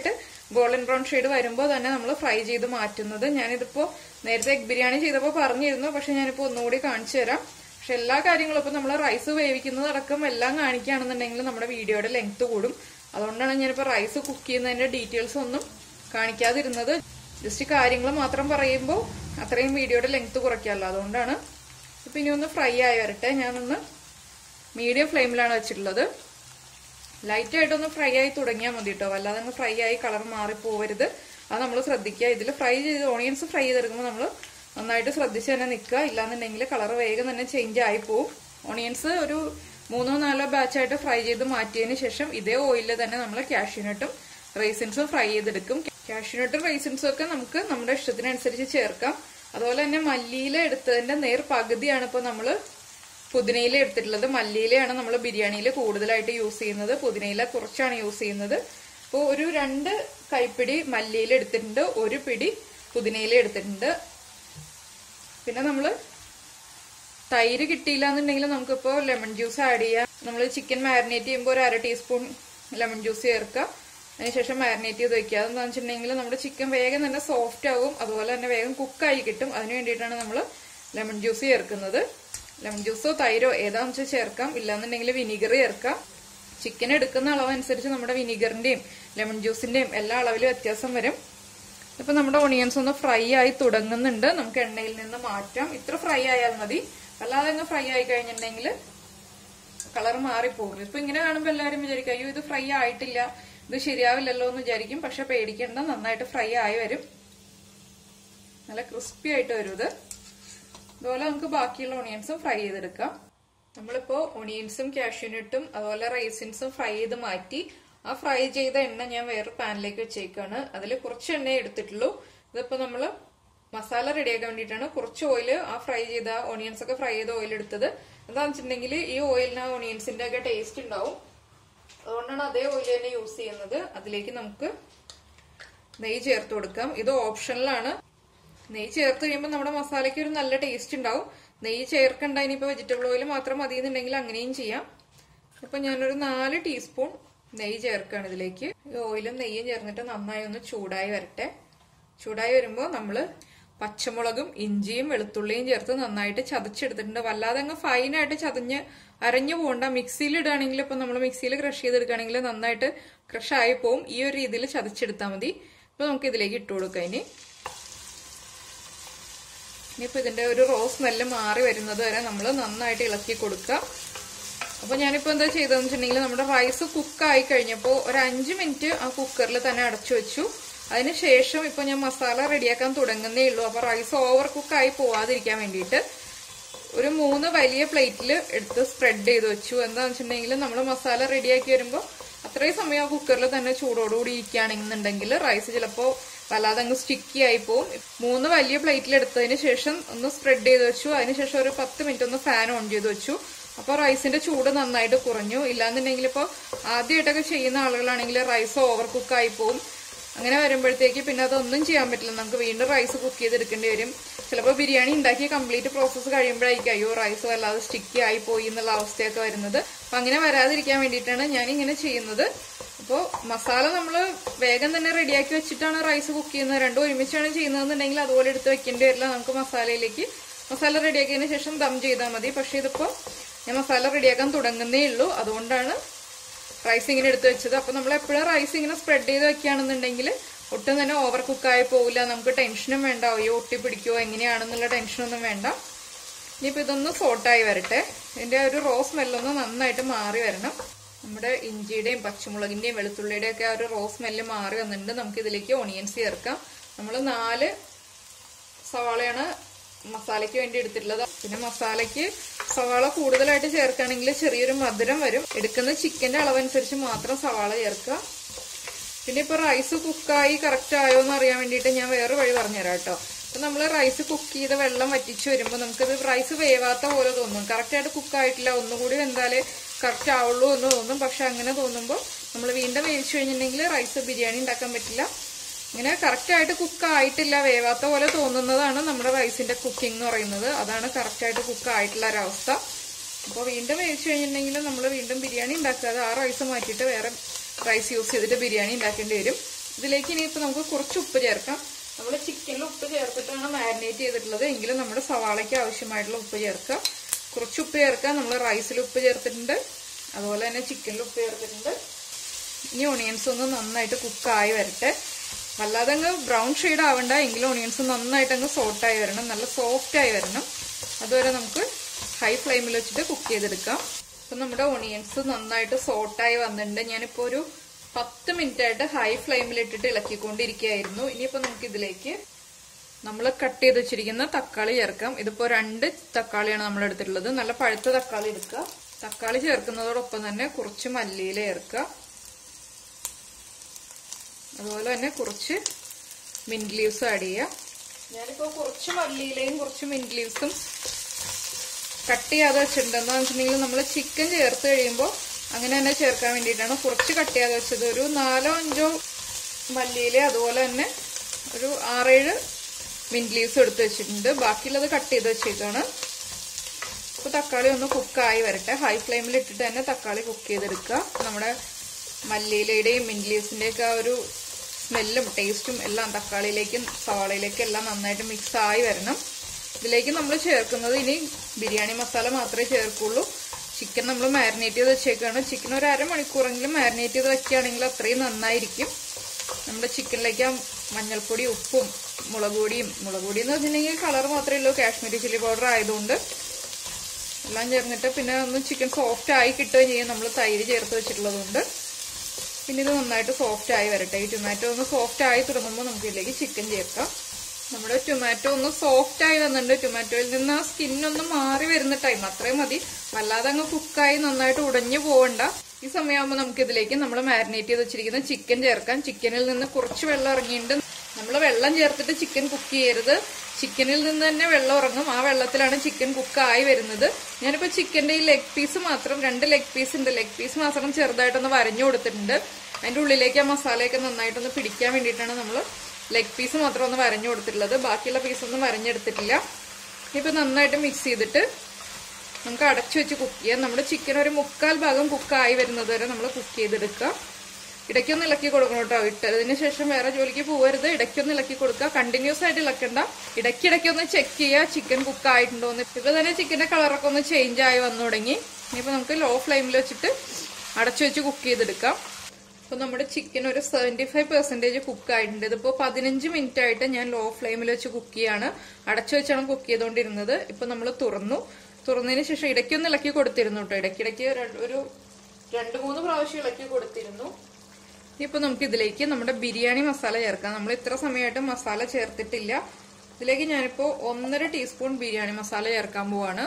ഗോൾഡൻ ബ്രൗൺ ഷെയ്ഡ് വരുമ്പോൾ തന്നെ നമ്മൾ ഫ്രൈ ചെയ്ത് മാറ്റുന്നത് ഞാനിതിപ്പോ നേരത്തെ എഗ് ബിരിയാണി ചെയ്തപ്പോൾ പറഞ്ഞിരുന്നു പക്ഷെ ഞാനിപ്പോ ഒന്നുകൂടി കാണിച്ചു തരാം പക്ഷെ എല്ലാ കാര്യങ്ങളും ഇപ്പൊ നമ്മൾ റൈസ് വേവിക്കുന്നത് അടക്കം എല്ലാം കാണിക്കുകയാണെന്നുണ്ടെങ്കിൽ നമ്മുടെ വീഡിയോയുടെ ലെങ്ത് കൂടും അതുകൊണ്ടാണ് ഞാനിപ്പോ റൈസ് കുക്ക് ചെയ്യുന്നതിന്റെ ഡീറ്റെയിൽസ് ഒന്നും കാണിക്കാതിരുന്നത് ജസ്റ്റ് കാര്യങ്ങൾ മാത്രം പറയുമ്പോൾ അത്രയും വീഡിയോയുടെ ലെങ്ത് കുറയ്ക്കാമല്ലോ അതുകൊണ്ടാണ് ഇപ്പൊ ഇനി ഒന്ന് ഫ്രൈ ആയി വരട്ടെ ഞാനൊന്ന് മീഡിയം ഫ്ലെയിമിലാണ് വെച്ചിട്ടുള്ളത് ലൈറ്റ് ആയിട്ടൊന്ന് ഫ്രൈ ആയി തുടങ്ങിയാൽ മതി കേട്ടോ വല്ലാതെ അങ്ങ് ഫ്രൈ ആയി കളർ മാറി പോവരുത് അത് നമ്മൾ ശ്രദ്ധിക്കുക ഇതിൽ ഫ്രൈ ചെയ്ത് ഓണിയൻസ് ഫ്രൈ ചെയ്തെടുക്കുമ്പോൾ നമ്മൾ നന്നായിട്ട് ശ്രദ്ധിച്ച് തന്നെ നിൽക്കുക ഇല്ലാന്നുണ്ടെങ്കിൽ കളർ വേഗം തന്നെ ചേഞ്ച് ആയി പോവും ഓണിയൻസ് ഒരു മൂന്നോ നാലോ ബാച്ചായിട്ട് ഫ്രൈ ചെയ്ത് മാറ്റിയതിന് ശേഷം ഇതേ ഓയിലിൽ തന്നെ നമ്മൾ കാഷ്യൂനട്ടും റൈസിൻസും ഫ്രൈ ചെയ്തെടുക്കും കാഷ്യൂനട്ടും റൈസിൻസും ഒക്കെ നമുക്ക് നമ്മുടെ ഇഷ്ടത്തിനനുസരിച്ച് ചേർക്കാം അതുപോലെ തന്നെ മല്ലിയില എടുത്തതിന്റെ നേർ പകുതിയാണ് ഇപ്പോൾ നമ്മൾ പുതിനയില എടുത്തിട്ടുള്ളത് മല്ലിയിലയാണ് നമ്മൾ ബിരിയാണിയിൽ കൂടുതലായിട്ട് യൂസ് ചെയ്യുന്നത് പുതിനയില കുറച്ചാണ് യൂസ് ചെയ്യുന്നത് അപ്പോൾ ഒരു രണ്ട് കൈപ്പിടി മല്ലിയില എടുത്തിട്ടുണ്ട് ഒരു പിടി പുതിനയില എടുത്തിട്ടുണ്ട് പിന്നെ നമ്മൾ തൈര് കിട്ടിയില്ല എന്നുണ്ടെങ്കിൽ നമുക്കിപ്പോൾ ലെമൺ ജ്യൂസ് ആഡ് ചെയ്യാം നമ്മൾ ചിക്കൻ മാരിനേറ്റ് ചെയ്യുമ്പോൾ ഒരു അര ടീസ്പൂൺ ലെമൺ ജ്യൂസ് ചേർക്കുക അതിനുശേഷം മാരിനേറ്റ് ചെയ്ത് വെക്കുക അതെന്താണെന്ന് വെച്ചിട്ടുണ്ടെങ്കിൽ നമ്മുടെ ചിക്കൻ വേഗം തന്നെ സോഫ്റ്റ് ആവും അതുപോലെ തന്നെ വേഗം കുക്കായി കിട്ടും അതിന് വേണ്ടിയിട്ടാണ് നമ്മൾ ലെമൺ ജ്യൂസ് ചേർക്കുന്നത് ലെമൺ ജ്യൂസോ തൈരോ ഏതാണെന്ന് വെച്ചാൽ ചേർക്കാം ഇല്ലാന്നുണ്ടെങ്കിൽ വിനീഗർ ചേർക്കാം ചിക്കൻ എടുക്കുന്ന അളവനുസരിച്ച് നമ്മുടെ വിനീഗറിന്റെയും ലെമൺ ജ്യൂസിന്റെയും എല്ലാ അളവിലും വ്യത്യാസം വരും ഇപ്പൊ നമ്മുടെ ഓണിയൻസ് ഒന്ന് ഫ്രൈ ആയി തുടങ്ങുന്നുണ്ട് നമുക്ക് എണ്ണയിൽ നിന്ന് മാറ്റാം ഇത്ര ഫ്രൈ ആയാൽ മതി അല്ലാതെ അങ്ങ് ഫ്രൈ ആയി കഴിഞ്ഞിട്ടുണ്ടെങ്കിൽ കളർ മാറിപ്പോകും ഇപ്പൊ ഇങ്ങനെ കാണുമ്പോൾ എല്ലാവരും വിചാരിക്കും അയ്യോ ഇത് ഫ്രൈ ആയിട്ടില്ല ഇത് ശരിയാവില്ലല്ലോ എന്ന് വിചാരിക്കും പക്ഷെ പേടിക്കേണ്ട നന്നായിട്ട് ഫ്രൈ ആയി വരും നല്ല ക്രിസ്പി ആയിട്ട് വരും ഇത് അതുപോലെ നമുക്ക് ബാക്കിയുള്ള ഓണിയൻസും ഫ്രൈ ചെയ്തെടുക്കാം നമ്മളിപ്പോ ഓണിയൻസും കാഷ്യൂനട്ടും അതുപോലെ റൈസിൻസും ഫ്രൈ ചെയ്ത് മാറ്റി ആ ഫ്രൈ ചെയ്ത എണ്ണ ഞാൻ വേറെ പാനിലേക്ക് വെച്ചേക്കാണ് അതിൽ കുറച്ച് എണ്ണയെ എടുത്തിട്ടുള്ളൂ ഇതിപ്പോ നമ്മള് മസാല റെഡിയാക്കാൻ വേണ്ടിയിട്ടാണ് കുറച്ച് ഓയിൽ ആ ഫ്രൈ ചെയ്ത ഓണിയൻസ് ഒക്കെ ഫ്രൈ ചെയ്ത ഓയിൽ എടുത്തത് എന്താണെന്ന് വെച്ചിട്ടുണ്ടെങ്കിൽ ഈ ഓയിലിന് ആ ഓണിയൻസിന്റെ ഒക്കെ ടേസ്റ്റ് ഉണ്ടാവും അതുകൊണ്ടാണ് അതേ ഓയിൽ തന്നെ യൂസ് ചെയ്യുന്നത് അതിലേക്ക് നമുക്ക് നെയ്യ് ചേർത്ത് കൊടുക്കാം ഇത് ഓപ്ഷനിലാണ് നെയ്യ് ചേർത്ത് കഴിയുമ്പോൾ നമ്മുടെ മസാലയ്ക്ക് ഒരു നല്ല ടേസ്റ്റ് ഉണ്ടാവും നെയ്യ് ചേർക്കണ്ട ഇനിയിപ്പോൾ വെജിറ്റബിൾ ഓയിൽ മാത്രം മതി എന്നുണ്ടെങ്കിൽ അങ്ങനെയും ചെയ്യാം ഇപ്പൊ ഞാനൊരു നാല് ടീസ്പൂൺ നെയ്യ് ചേർക്കുകയാണ് ഇതിലേക്ക് ഈ ഓയിലും നെയ്യും ചേർന്നിട്ട് നന്നായി ഒന്ന് ചൂടായി വരട്ടെ ചൂടായി വരുമ്പോൾ നമ്മള് പച്ചമുളകും ഇഞ്ചിയും വെളുത്തുള്ളിയും ചേർത്ത് നന്നായിട്ട് ചതച്ചെടുത്തിട്ടുണ്ട് വല്ലാതെ അങ്ങ് ഫൈനായിട്ട് ചതഞ്ഞ് അരഞ്ഞു പോകണ്ട മിക്സിയിൽ ഇടുകയാണെങ്കിൽ ഇപ്പൊ നമ്മൾ മിക്സിയിൽ ക്രഷ് ചെയ്തെടുക്കുകയാണെങ്കിൽ നന്നായിട്ട് ക്രഷ് ആയി പോവും ഈ ഒരു രീതിയിൽ ചതച്ചെടുത്താൽ മതി ഇപ്പൊ നമുക്ക് ഇതിലേക്ക് ഇട്ട് കൊടുക്കാം ഇനി ഇനിയിപ്പോ ഇതിന്റെ ഒരു റോസ് സ്മെല്ല് മാറി വരുന്നത് വരെ നമ്മൾ നന്നായിട്ട് ഇളക്കി കൊടുക്കുക അപ്പൊ ഞാനിപ്പോ എന്താ ചെയ്തതെന്ന് വെച്ചിട്ടുണ്ടെങ്കിൽ നമ്മുടെ റൈസ് കുക്കായി കഴിഞ്ഞപ്പോൾ ഒരു അഞ്ച് മിനിറ്റ് ആ കുക്കറിൽ തന്നെ അടച്ചു വെച്ചു അതിനുശേഷം ഇപ്പൊ ഞാൻ മസാല റെഡിയാക്കാൻ തുടങ്ങുന്നേ ഉള്ളൂ അപ്പൊ റൈസ് ഓവർ കുക്കായി പോവാതിരിക്കാൻ വേണ്ടിയിട്ട് ഒരു മൂന്ന് വലിയ പ്ലേറ്റിൽ എടുത്ത് സ്പ്രെഡ് ചെയ്ത് വെച്ചു എന്താന്ന് വെച്ചിട്ടുണ്ടെങ്കിൽ നമ്മൾ മസാല റെഡിയാക്കി വരുമ്പോൾ അത്രയും സമയം ആ കുക്കറിൽ തന്നെ ചൂടോടുകൂടി ഇരിക്കുകയാണെന്നുണ്ടെങ്കിൽ റൈസ് ചിലപ്പോൾ വല്ലാതെ അങ്ങ് സ്റ്റിക്കി ആയി പോവും മൂന്ന് വലിയ പ്ലേറ്റിൽ എടുത്തതിന് ശേഷം ഒന്ന് സ്പ്രെഡ് ചെയ്ത് വെച്ചു അതിനുശേഷം ഒരു പത്ത് മിനിറ്റ് ഒന്ന് ഫാൻ ഓൺ ചെയ്ത് വെച്ചു അപ്പോൾ റൈസിന്റെ ചൂട് നന്നായിട്ട് കുറഞ്ഞു ഇല്ലാന്നുണ്ടെങ്കിൽ ഇപ്പോൾ ആദ്യമായിട്ടൊക്കെ ചെയ്യുന്ന ആളുകളാണെങ്കിൽ റൈസ് ഓവർ കുക്കായി പോവും അങ്ങനെ വരുമ്പോഴത്തേക്ക് പിന്നെ അതൊന്നും ചെയ്യാൻ പറ്റില്ല നമുക്ക് വീണ്ടും റൈസ് കുക്ക് ചെയ്തെടുക്കേണ്ടി വരും ചിലപ്പോൾ ബിരിയാണി ഉണ്ടാക്കിയ കംപ്ലീറ്റ് പ്രോസസ്സ് കഴിയുമ്പോഴായിരിക്കും അയ്യോ റൈസ് വല്ലാതെ സ്റ്റിക്കി ആയി പോയി എന്നുള്ള അവസ്ഥയൊക്കെ വരുന്നത് അപ്പം അങ്ങനെ വരാതിരിക്കാൻ വേണ്ടിയിട്ടാണ് ഞാൻ ഇങ്ങനെ ചെയ്യുന്നത് അപ്പോൾ മസാല നമ്മൾ വേഗം തന്നെ റെഡിയാക്കി വെച്ചിട്ടാണ് റൈസ് കുക്ക് ചെയ്യുന്നത് രണ്ടും ഒരുമിച്ചാണ് ചെയ്യുന്നതെന്നുണ്ടെങ്കിൽ അതുപോലെ എടുത്ത് വെക്കേണ്ടി വരില്ല നമുക്ക് മസാലയിലേക്ക് മസാല റെഡിയാക്കിയതിന് ശേഷം ദം ചെയ്താൽ മതി പക്ഷേ ഇതിപ്പോൾ ഞാൻ മസാല റെഡിയാക്കാൻ തുടങ്ങുന്നേ ഉള്ളൂ അതുകൊണ്ടാണ് റൈസ് ഇങ്ങനെ എടുത്ത് വെച്ചത് അപ്പൊ നമ്മൾ എപ്പോഴും റൈസ് ഇങ്ങനെ സ്പ്രെഡ് ചെയ്ത് വെക്കുകയാണെന്നുണ്ടെങ്കിൽ ഒട്ടും തന്നെ ഓവർ കുക്കായി പോവില്ല നമുക്ക് ടെൻഷനും വേണ്ട അയ്യോ ഒട്ടി പിടിക്കുമോ എങ്ങനെയാണെന്നുള്ള ടെൻഷനൊന്നും വേണ്ട ഇനിയിപ്പോൾ ഇതൊന്ന് സോട്ടായി വരട്ടെ ഇതിന്റെ ഒരു റോ സ്മെല്ലൊന്ന് നന്നായിട്ട് മാറി വരണം നമ്മുടെ ഇഞ്ചിയുടെയും പച്ചമുളകിന്റെയും വെളുത്തുള്ളിയുടെയും ഒക്കെ ആ ഒരു റോ സ്മെല്ല് മാറി വന്നിട്ടുണ്ട് നമുക്ക് ഇതിലേക്ക് ഓണിയൻസ് ചേർക്കാം നമ്മൾ നാല് സവാളയാണ് മസാലയ്ക്ക് വേണ്ടി എടുത്തിട്ടുള്ളത് പിന്നെ മസാലയ്ക്ക് സവാള കൂടുതലായിട്ട് ചേർക്കുകയാണെങ്കിൽ ചെറിയൊരു മധുരം വരും എടുക്കുന്ന ചിക്കന്റെ അളവനുസരിച്ച് മാത്രം സവാള ചേർക്കുക പിന്നെ ഇപ്പൊ റൈസ് കുക്കായി കറക്റ്റ് ആയോ എന്ന് അറിയാൻ വേണ്ടിയിട്ട് ഞാൻ വേറെ വഴി പറഞ്ഞുതരാം കേട്ടോ അപ്പൊ നമ്മൾ റൈസ് കുക്ക് ചെയ്ത് വെള്ളം വറ്റിച്ച് വരുമ്പോൾ നമുക്കത് റൈസ് വേവാത്ത പോലെ തോന്നും കറക്റ്റ് ആയിട്ട് കുക്ക് ആയിട്ടില്ല ഒന്നുകൂടി വെന്താലേ കറക്റ്റ് ആവുള്ളൂ എന്ന് തോന്നും പക്ഷെ അങ്ങനെ തോന്നുമ്പോൾ നമ്മൾ വീണ്ടും വേവിച്ചു കഴിഞ്ഞിട്ടുണ്ടെങ്കിൽ റൈസ് ബിരിയാണി ഉണ്ടാക്കാൻ പറ്റില്ല ഇങ്ങനെ കറക്റ്റ് ആയിട്ട് കുക്ക് ആയിട്ടില്ല വേവാത്ത പോലെ തോന്നുന്നതാണ് നമ്മുടെ റൈസിന്റെ കുക്കിംഗ് എന്ന് പറയുന്നത് അതാണ് കറക്റ്റ് ആയിട്ട് കുക്ക് ആയിട്ടുള്ള ഒരവസ്ഥ അപ്പോൾ വീണ്ടും വേവിച്ചു കഴിഞ്ഞിട്ടുണ്ടെങ്കിൽ നമ്മൾ വീണ്ടും ബിരിയാണി ഉണ്ടാക്കാതെ ആ റൈസ് മാറ്റിയിട്ട് വേറെ റൈസ് യൂസ് ചെയ്തിട്ട് ബിരിയാണി ഉണ്ടാക്കേണ്ടി വരും ഇതിലേക്ക് ഇനിയിപ്പോൾ നമുക്ക് കുറച്ച് ഉപ്പ് ചേർക്കാം നമ്മൾ ചിക്കനിൽ ഉപ്പ് ചേർത്തിട്ടാണ് മാരിനേറ്റ് ചെയ്തിട്ടുള്ളത് എങ്കിലും നമ്മുടെ സവാളയ്ക്ക് ആവശ്യമായിട്ടുള്ള ഉപ്പ് ചേർക്കുക കുറച്ച് ഉപ്പ് ചേർക്കാം നമ്മൾ റൈസിൽ ഉപ്പ് ചേർത്തിട്ടുണ്ട് അതുപോലെ തന്നെ ചിക്കനിൽ ഉപ്പ് ചേർത്തിട്ടുണ്ട് ഇനി ഓണിയൻസ് ഒന്ന് നന്നായിട്ട് കുക്കായി വരട്ടെ വല്ലാതെ അങ്ങ് ബ്രൗൺ ഷെയ്ഡ് ആവണ്ട എങ്കിലും ഓണിയൻസ് നന്നായിട്ട് അങ്ങ് സോട്ടായി വരണം നല്ല സോഫ്റ്റ് ആയി വരണം അതുവരെ നമുക്ക് ഹൈ ഫ്ലെയിമിൽ വെച്ചിട്ട് കുക്ക് ചെയ്തെടുക്കാം അപ്പം നമ്മുടെ ഓണിയൻസ് നന്നായിട്ട് സോട്ടായി വന്നിട്ടുണ്ട് ഞാനിപ്പോൾ ഒരു പത്ത് മിനിറ്റ് ആയിട്ട് ഹൈ ഫ്ലെയിമിൽ ഇട്ടിട്ട് ഇളക്കിക്കൊണ്ടിരിക്കുകയായിരുന്നു ഇനിയിപ്പോൾ നമുക്ക് ഇതിലേക്ക് നമ്മൾ കട്ട് ചെയ്ത് വെച്ചിരിക്കുന്ന തക്കാളി ചേർക്കാം ഇതിപ്പോൾ രണ്ട് തക്കാളിയാണ് നമ്മൾ എടുത്തിട്ടുള്ളത് നല്ല പഴുത്ത തക്കാളി എടുക്കുക തക്കാളി ചേർക്കുന്നതോടൊപ്പം തന്നെ കുറച്ച് മല്ലിയില ചേർക്കുക അതുപോലെ തന്നെ കുറച്ച് മിന്റ് ലീവ്സും ആഡ് ചെയ്യുക ഞാനിപ്പോൾ കുറച്ച് മല്ലിയിലയും കുറച്ച് മിന്റ് ലീവ്സും കട്ട് ചെയ്യാതെ വെച്ചിട്ടുണ്ട് എന്താണെന്ന് വെച്ചിട്ടുണ്ടെങ്കിൽ നമ്മൾ ചിക്കൻ ചേർത്ത് കഴിയുമ്പോൾ അങ്ങനെ തന്നെ ചേർക്കാൻ വേണ്ടിയിട്ടാണ് കുറച്ച് കട്ട് ചെയ്യാതെ വെച്ചത് ഒരു നാലോ അഞ്ചോ മല്ലിയില അതുപോലെ തന്നെ ഒരു ആറേഴ് മിന്റ് ലീവ്സ് എടുത്ത് വെച്ചിട്ടുണ്ട് ബാക്കിയുള്ളത് കട്ട് ചെയ്ത് വെച്ചേക്കാണ് അപ്പോൾ തക്കാളി ഒന്ന് കുക്കായി വരട്ടെ ഹൈ ഫ്ലെയിമിൽ ഇട്ടിട്ട് തന്നെ തക്കാളി കുക്ക് ചെയ്തെടുക്കുക നമ്മുടെ മല്ലിയിലയുടെയും മിന്റ് ലീവ്സിൻ്റെയൊക്കെ ആ ഒരു സ്മെല്ലും ടേസ്റ്റും എല്ലാം തക്കാളിയിലേക്കും സവാളയിലേക്കും എല്ലാം നന്നായിട്ട് മിക്സ് ആയി വരണം ഇതിലേക്ക് നമ്മൾ ചേർക്കുന്നത് ഇനി ബിരിയാണി മസാല മാത്രമേ ചേർക്കുള്ളൂ ചിക്കൻ നമ്മൾ മാരിനേറ്റ് ചെയ്ത് വെച്ചേക്കാണ് ചിക്കൻ ഒരു അരമണിക്കൂറെങ്കിലും മാരിനേറ്റ് ചെയ്ത് വെക്കുകയാണെങ്കിൽ അത്രയും നന്നായിരിക്കും നമ്മുടെ ചിക്കനിലേക്ക് ആ മഞ്ഞൾപ്പൊടി ഉപ്പും മുളക് പൊടിയും മുളക് പൊടി എന്ന് വെച്ചിട്ടുണ്ടെങ്കിൽ കളർ മാത്രമേ ഉള്ളൂ കാശ്മീരി ചില്ലി പൗഡർ ആയതുകൊണ്ട് എല്ലാം ചേർന്നിട്ട് പിന്നെ ഒന്ന് ചിക്കൻ സോഫ്റ്റ് ആയി കിട്ടുകയും ചെയ്യും നമ്മൾ തൈര് ചേർത്ത് വെച്ചിട്ടുള്ളതുകൊണ്ട് പിന്നെ ഇത് നന്നായിട്ട് സോഫ്റ്റ് ആയി വരട്ടെ ഈ ടൊമാറ്റോ ഒന്ന് സോഫ്റ്റ് ആയി തുടങ്ങുമ്പോൾ നമുക്ക് ഇതിലേക്ക് ചിക്കൻ ചേർക്കാം നമ്മുടെ ടൊമാറ്റോ ഒന്ന് സോഫ്റ്റ് ആയി വന്നിട്ടുണ്ട് ടൊമാറ്റോയിൽ നിന്ന് ആ സ്കിന്നൊന്ന് മാറി വരുന്ന ടൈം അത്രയും മതി വല്ലാതെ അങ്ങ് കുക്കായി നന്നായിട്ട് ഉടഞ്ഞു പോവണ്ട ഈ സമയമാകുമ്പോൾ നമുക്ക് ഇതിലേക്ക് നമ്മൾ മാരിനേറ്റ് ചെയ്ത് വെച്ചിരിക്കുന്ന ചിക്കൻ ചേർക്കാം ചിക്കനിൽ നിന്ന് കുറച്ച് വെള്ളം ഇറങ്ങിയിട്ടുണ്ട് നമ്മൾ വെള്ളം ചേർത്തിട്ട് ചിക്കൻ കുക്ക് ചെയ്യരുത് ചിക്കനിൽ നിന്ന് തന്നെ വെള്ളം ഇറങ്ങും ആ വെള്ളത്തിലാണ് ചിക്കൻ കുക്കായി വരുന്നത് ഞാനിപ്പോൾ ചിക്കൻ്റെ ഈ ലെഗ് പീസ് മാത്രം രണ്ട് ലെഗ് പീസ് ഉണ്ട് ലെഗ് പീസ് മാത്രം ചെറുതായിട്ടൊന്ന് വരഞ്ഞു കൊടുത്തിട്ടുണ്ട് അതിൻ്റെ ഉള്ളിലേക്ക് ആ മസാലയൊക്കെ നന്നായിട്ടൊന്ന് പിടിക്കാൻ വേണ്ടിയിട്ടാണ് നമ്മൾ ലെഗ് പീസ് മാത്രം ഒന്ന് വരഞ്ഞു കൊടുത്തിട്ടുള്ളത് ബാക്കിയുള്ള പീസൊന്നും വരഞ്ഞെടുത്തിട്ടില്ല ഇപ്പം നന്നായിട്ട് മിക്സ് ചെയ്തിട്ട് നമുക്ക് അടച്ചു വെച്ച് കുക്ക് ചെയ്യാം നമ്മുടെ ചിക്കൻ ഒരു മുക്കാൽ ഭാഗം കുക്കായി വരുന്നത് വരെ നമ്മൾ കുക്ക് ചെയ്തെടുക്കുക ഇടയ്ക്കൊന്ന് ഇളക്കി കൊടുക്കണം കേട്ടോ ഇട്ടതിന് ശേഷം വേറെ ജോലിക്ക് പോകരുത് ഇടയ്ക്കൊന്ന് ഇളക്കി കൊടുക്കുക കണ്ടിന്യൂസ് ആയിട്ട് ഇളക്കണ്ട ഇടയ്ക്കിടയ്ക്കൊന്ന് ചെക്ക് ചെയ്യുക ചിക്കൻ കുക്ക് ആയിട്ടുണ്ടോ എന്ന് ഇപ്പൊ തന്നെ ചിക്കന്റെ കളറൊക്കെ ഒന്ന് ചേഞ്ച് ആയി വന്നു തുടങ്ങി ഇനിയിപ്പോ നമുക്ക് ലോ ഫ്ലെയിമിൽ വെച്ചിട്ട് അടച്ചു വെച്ച് കുക്ക് ചെയ്തെടുക്കാം അപ്പൊ നമ്മുടെ ചിക്കൻ ഒരു സെവന്റി ഫൈവ് പെർസെന്റേജ് കുക്ക് ആയിട്ടുണ്ട് ഇതിപ്പോ പതിനഞ്ച് മിനിറ്റ് ആയിട്ട് ഞാൻ ലോ ഫ്ലെയിമിൽ വെച്ച് കുക്ക് ചെയ്യാണ് അടച്ചു വെച്ചാണ് കുക്ക് ചെയ്തുകൊണ്ടിരുന്നത് ഇപ്പൊ നമ്മൾ തുറന്നു തുറന്നതിന് ശേഷം ഇടയ്ക്കൊന്ന് ഇളക്കി കൊടുത്തിരുന്നു കേട്ടോ ഇടയ്ക്കിടയ്ക്ക് ര- ഒരു രണ്ട് മൂന്ന് പ്രാവശ്യം ഇളക്കി കൊടുത്തിരുന്നു ഇപ്പൊ നമുക്ക് ഇതിലേക്ക് നമ്മുടെ ബിരിയാണി മസാല ചേർക്കാം നമ്മൾ ഇത്ര സമയമായിട്ട് മസാല ചേർത്തിട്ടില്ല ഇതിലേക്ക് ഞാനിപ്പോ ഒന്നര ടീസ്പൂൺ ബിരിയാണി മസാല ചേർക്കാൻ പോവാണ്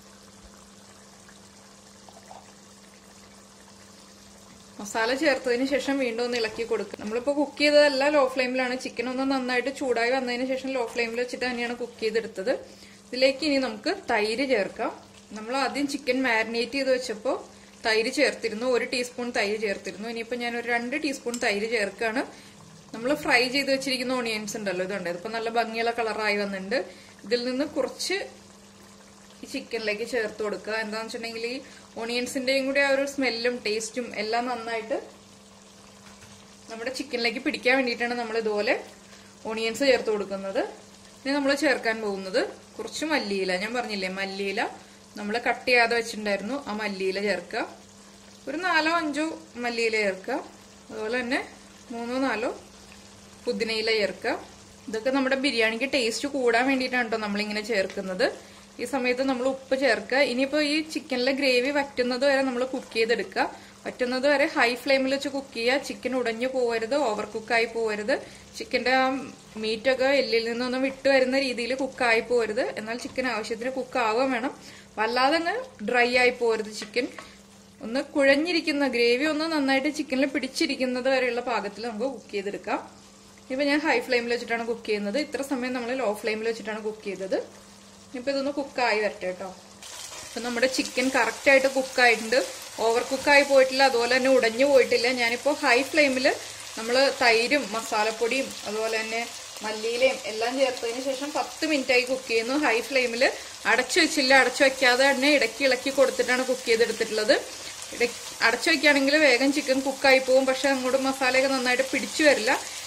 മസാല ചേർത്തതിന് ശേഷം വീണ്ടും ഒന്ന് ഇളക്കി കൊടുക്കുക നമ്മളിപ്പോൾ കുക്ക് ചെയ്തതല്ല ലോ ഫ്ലെയിമിലാണ് ചിക്കൻ ഒന്ന് നന്നായിട്ട് ചൂടായി വന്നതിന് ശേഷം ലോ ഫ്ലെയിമിൽ വെച്ചിട്ട് തന്നെയാണ് കുക്ക് ചെയ്തെടുത്തത് ഇതിലേക്ക് ഇനി നമുക്ക് തൈര് ചേർക്കാം നമ്മൾ ആദ്യം ചിക്കൻ മാരിനേറ്റ് ചെയ്ത് വെച്ചപ്പോൾ തൈര് ചേർത്തിരുന്നു ഒരു ടീസ്പൂൺ തൈര് ചേർത്തിരുന്നു ഇനിയിപ്പോൾ ഞാൻ ഒരു രണ്ട് ടീസ്പൂൺ തൈര് ചേർക്കാണ് നമ്മൾ ഫ്രൈ ചെയ്ത് വെച്ചിരിക്കുന്ന ഓണിയൻസ് ഉണ്ടല്ലോ ഇതുണ്ട് ഇതിപ്പോൾ നല്ല ഭംഗിയുള്ള കളറായി വന്നിട്ടുണ്ട് ഇതിൽ നിന്ന് കുറച്ച് ഈ ചിക്കനിലേക്ക് ചേർത്ത് കൊടുക്കുക എന്താണെന്ന് വെച്ചിട്ടുണ്ടെങ്കിൽ ഈ ഓണിയൻസിന്റെയും കൂടി ആ ഒരു സ്മെല്ലും ടേസ്റ്റും എല്ലാം നന്നായിട്ട് നമ്മുടെ ചിക്കനിലേക്ക് പിടിക്കാൻ വേണ്ടിയിട്ടാണ് നമ്മൾ ഇതുപോലെ ഓണിയൻസ് ചേർത്ത് കൊടുക്കുന്നത് ഇനി നമ്മൾ ചേർക്കാൻ പോകുന്നത് കുറച്ച് മല്ലിയില ഞാൻ പറഞ്ഞില്ലേ മല്ലിയില നമ്മൾ കട്ട് ചെയ്യാതെ വെച്ചിട്ടുണ്ടായിരുന്നു ആ മല്ലിയില ചേർക്കുക ഒരു നാലോ അഞ്ചോ മല്ലിയില ചേർക്കുക അതുപോലെ തന്നെ മൂന്നോ നാലോ പുതിനയില ചേർക്കുക ഇതൊക്കെ നമ്മുടെ ബിരിയാണിക്ക് ടേസ്റ്റ് കൂടാൻ വേണ്ടിയിട്ടാണ് കേട്ടോ നമ്മളിങ്ങനെ ചേർക്കുന്നത് ഈ സമയത്ത് നമ്മൾ ഉപ്പ് ചേർക്കുക ഇനിയിപ്പോൾ ഈ ചിക്കനിലെ ഗ്രേവി വറ്റുന്നത് വരെ നമ്മൾ കുക്ക് ചെയ്തെടുക്കുക വറ്റുന്നത് വരെ ഹൈ ഫ്ലെയിമിൽ വെച്ച് കുക്ക് ചെയ്യുക ചിക്കൻ ഉടഞ്ഞു പോകരുത് ഓവർ കുക്കായി പോകരുത് ചിക്കൻ്റെ ആ മീറ്റൊക്കെ എല്ലിൽ നിന്നൊന്നും വിട്ടു വരുന്ന രീതിയിൽ കുക്കായി പോകരുത് എന്നാൽ ചിക്കൻ ആവശ്യത്തിന് കുക്ക് ആവുകയും വേണം വല്ലാതെ അങ്ങ് ഡ്രൈ ആയി പോകരുത് ചിക്കൻ ഒന്ന് കുഴഞ്ഞിരിക്കുന്ന ഗ്രേവി ഒന്ന് നന്നായിട്ട് ചിക്കനിൽ പിടിച്ചിരിക്കുന്നത് വരെയുള്ള പാകത്തിൽ നമുക്ക് കുക്ക് ചെയ്തെടുക്കാം ഇപ്പൊ ഞാൻ ഹൈ ഫ്ലെയിമിൽ വെച്ചിട്ടാണ് കുക്ക് ചെയ്യുന്നത് ഇത്ര സമയം നമ്മൾ ലോ ഫ്ലെയിമിൽ വെച്ചിട്ടാണ് കുക്ക് ചെയ്തത് ഇപ്പൊ ഇതൊന്ന് കുക്കായി വരട്ടെ കേട്ടോ അപ്പൊ നമ്മുടെ ചിക്കൻ കറക്റ്റ് ആയിട്ട് കുക്കായിട്ടുണ്ട് ഓവർ കുക്കായി പോയിട്ടില്ല അതുപോലെ തന്നെ ഉടഞ്ഞു പോയിട്ടില്ല ഞാനിപ്പോ ഹൈ ഫ്ലെയിമിൽ നമ്മൾ തൈരും മസാലപ്പൊടിയും അതുപോലെ തന്നെ മല്ലിയിലയും എല്ലാം ചേർത്തതിന് ശേഷം പത്ത് മിനിറ്റ് ആയി കുക്ക് ചെയ്യുന്നു ഹൈ ഫ്ലെയിമിൽ അടച്ചു വെച്ചില്ല അടച്ചു വെക്കാതെ തന്നെ ഇടയ്ക്ക് ഇളക്കി കൊടുത്തിട്ടാണ് കുക്ക് ചെയ്തെടുത്തിട്ടുള്ളത് ഇടയ്ക്ക് അടച്ചു വെക്കുകയാണെങ്കിൽ വേഗം ചിക്കൻ കുക്കായി പോകും പക്ഷെ അങ്ങോട്ട് മസാലയൊക്കെ നന്നായിട്ട് പിടിച്ചു വരില്ല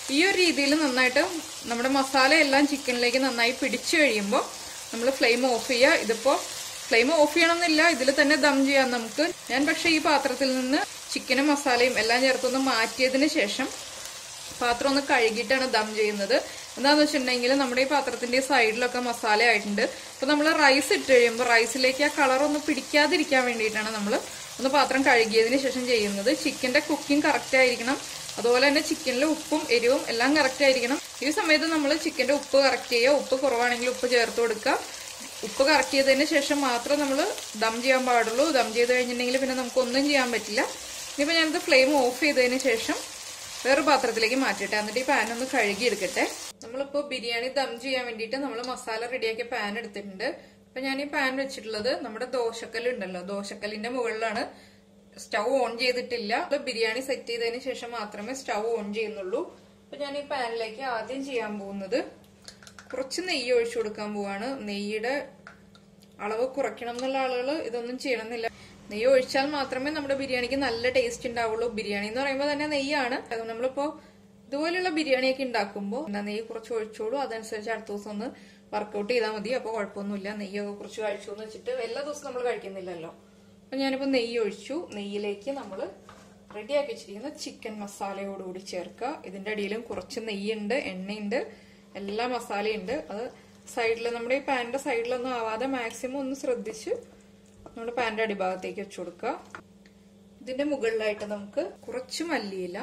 ഈ ഒരു രീതിയിൽ നന്നായിട്ട് നമ്മുടെ മസാല എല്ലാം ചിക്കനിലേക്ക് നന്നായി പിടിച്ചു കഴിയുമ്പോൾ നമ്മൾ ഫ്ലെയിം ഓഫ് ചെയ്യുക ഇതിപ്പോ ഫ്ലെയിം ഓഫ് ചെയ്യണമെന്നില്ല ഇതിൽ തന്നെ ദം ചെയ്യാം നമുക്ക് ഞാൻ പക്ഷേ ഈ പാത്രത്തിൽ നിന്ന് ചിക്കനും മസാലയും എല്ലാം ചേർത്തൊന്ന് മാറ്റിയതിന് ശേഷം പാത്രം ഒന്ന് കഴുകിയിട്ടാണ് ദം ചെയ്യുന്നത് എന്താന്ന് വെച്ചിട്ടുണ്ടെങ്കിൽ നമ്മുടെ ഈ പാത്രത്തിന്റെ സൈഡിലൊക്കെ മസാല ആയിട്ടുണ്ട് അപ്പൊ നമ്മൾ റൈസ് ഇട്ട് കഴിയുമ്പോൾ റൈസിലേക്ക് ആ കളർ ഒന്ന് പിടിക്കാതിരിക്കാൻ വേണ്ടിയിട്ടാണ് നമ്മൾ ഒന്ന് പാത്രം കഴുകിയതിന് ശേഷം ചെയ്യുന്നത് ചിക്കന്റെ കുക്കിംഗ് കറക്റ്റ് ആയിരിക്കണം അതുപോലെ തന്നെ ചിക്കനിലെ ഉപ്പും എരിവും എല്ലാം കറക്റ്റ് ആയിരിക്കണം ഈ സമയത്ത് നമ്മൾ ചിക്കന്റെ ഉപ്പ് കറക്റ്റ് ചെയ്യുക ഉപ്പ് കുറവാണെങ്കിൽ ഉപ്പ് ചേർത്ത് കൊടുക്കുക ഉപ്പ് കറക്റ്റ് ചെയ്തതിന് ശേഷം മാത്രം നമ്മൾ ദം ചെയ്യാൻ പാടുള്ളൂ ദം ചെയ്ത് കഴിഞ്ഞിട്ടുണ്ടെങ്കിൽ പിന്നെ നമുക്ക് ഒന്നും ചെയ്യാൻ പറ്റില്ല ഇനിയിപ്പോൾ ഞാനത് ഫ്ലെയിം ഓഫ് ചെയ്തതിന് ശേഷം വേറെ പാത്രത്തിലേക്ക് മാറ്റിട്ടെ എന്നിട്ട് ഈ പാൻ ഒന്ന് കഴുകി എടുക്കട്ടെ നമ്മളിപ്പോ ബിരിയാണി ദം ചെയ്യാൻ വേണ്ടിയിട്ട് നമ്മൾ മസാല റെഡിയാക്കിയ പാൻ എടുത്തിട്ടുണ്ട് അപ്പൊ ഞാൻ ഈ പാൻ വെച്ചിട്ടുള്ളത് നമ്മുടെ ദോശക്കല്ല് ഉണ്ടല്ലോ ദോശക്കല്ലിന്റെ മുകളിലാണ് സ്റ്റൗ ഓൺ ചെയ്തിട്ടില്ല ബിരിയാണി സെറ്റ് ചെയ്തതിന് ശേഷം മാത്രമേ സ്റ്റൗ ഓൺ ചെയ്യുന്നുള്ളൂ അപ്പൊ ഞാൻ ഈ പാനിലേക്ക് ആദ്യം ചെയ്യാൻ പോകുന്നത് കുറച്ച് നെയ്യ് ഒഴിച്ചു കൊടുക്കാൻ പോവാണ് നെയ്യുടെ അളവ് കുറയ്ക്കണം എന്നുള്ള ആളുകൾ ഇതൊന്നും ചെയ്യണമെന്നില്ല നെയ്യ് ഒഴിച്ചാൽ മാത്രമേ നമ്മുടെ ബിരിയാണിക്ക് നല്ല ടേസ്റ്റ് ഉണ്ടാവുള്ളൂ ബിരിയാണി എന്ന് പറയുമ്പോൾ തന്നെ നെയ്യാണ് അത് നമ്മളിപ്പോ ഇതുപോലെയുള്ള ബിരിയാണിയൊക്കെ ഉണ്ടാക്കുമ്പോൾ എന്താ നെയ്യ് കുറച്ച് ഒഴിച്ചോളൂ അതനുസരിച്ച് അടുത്ത ദിവസം ഒന്ന് വർക്കൗട്ട് ചെയ്താൽ മതി അപ്പോൾ കുഴപ്പമൊന്നുമില്ല നെയ്യൊക്കെ കുറച്ച് കഴിച്ചു എന്ന് വെച്ചിട്ട് എല്ലാ ദിവസവും നമ്മൾ കഴിക്കുന്നില്ലല്ലോ അപ്പൊ ഞാനിപ്പോ നെയ്യ് ഒഴിച്ചു നെയ്യിലേക്ക് നമ്മൾ റെഡിയാക്കി വെച്ചിരിക്കുന്ന ചിക്കൻ മസാലയോടുകൂടി ചേർക്കുക ഇതിന്റെ അടിയിലും കുറച്ച് നെയ്യുണ്ട് എണ്ണയുണ്ട് എല്ലാ മസാലയുണ്ട് അത് സൈഡിൽ നമ്മുടെ ഈ പാനിന്റെ സൈഡിലൊന്നും ആവാതെ മാക്സിമം ഒന്ന് ശ്രദ്ധിച്ച് നമ്മുടെ പാനിന്റെ അടിഭാഗത്തേക്ക് വെച്ചു കൊടുക്കുക ഇതിന്റെ മുകളിലായിട്ട് നമുക്ക് കുറച്ച് മല്ലിയില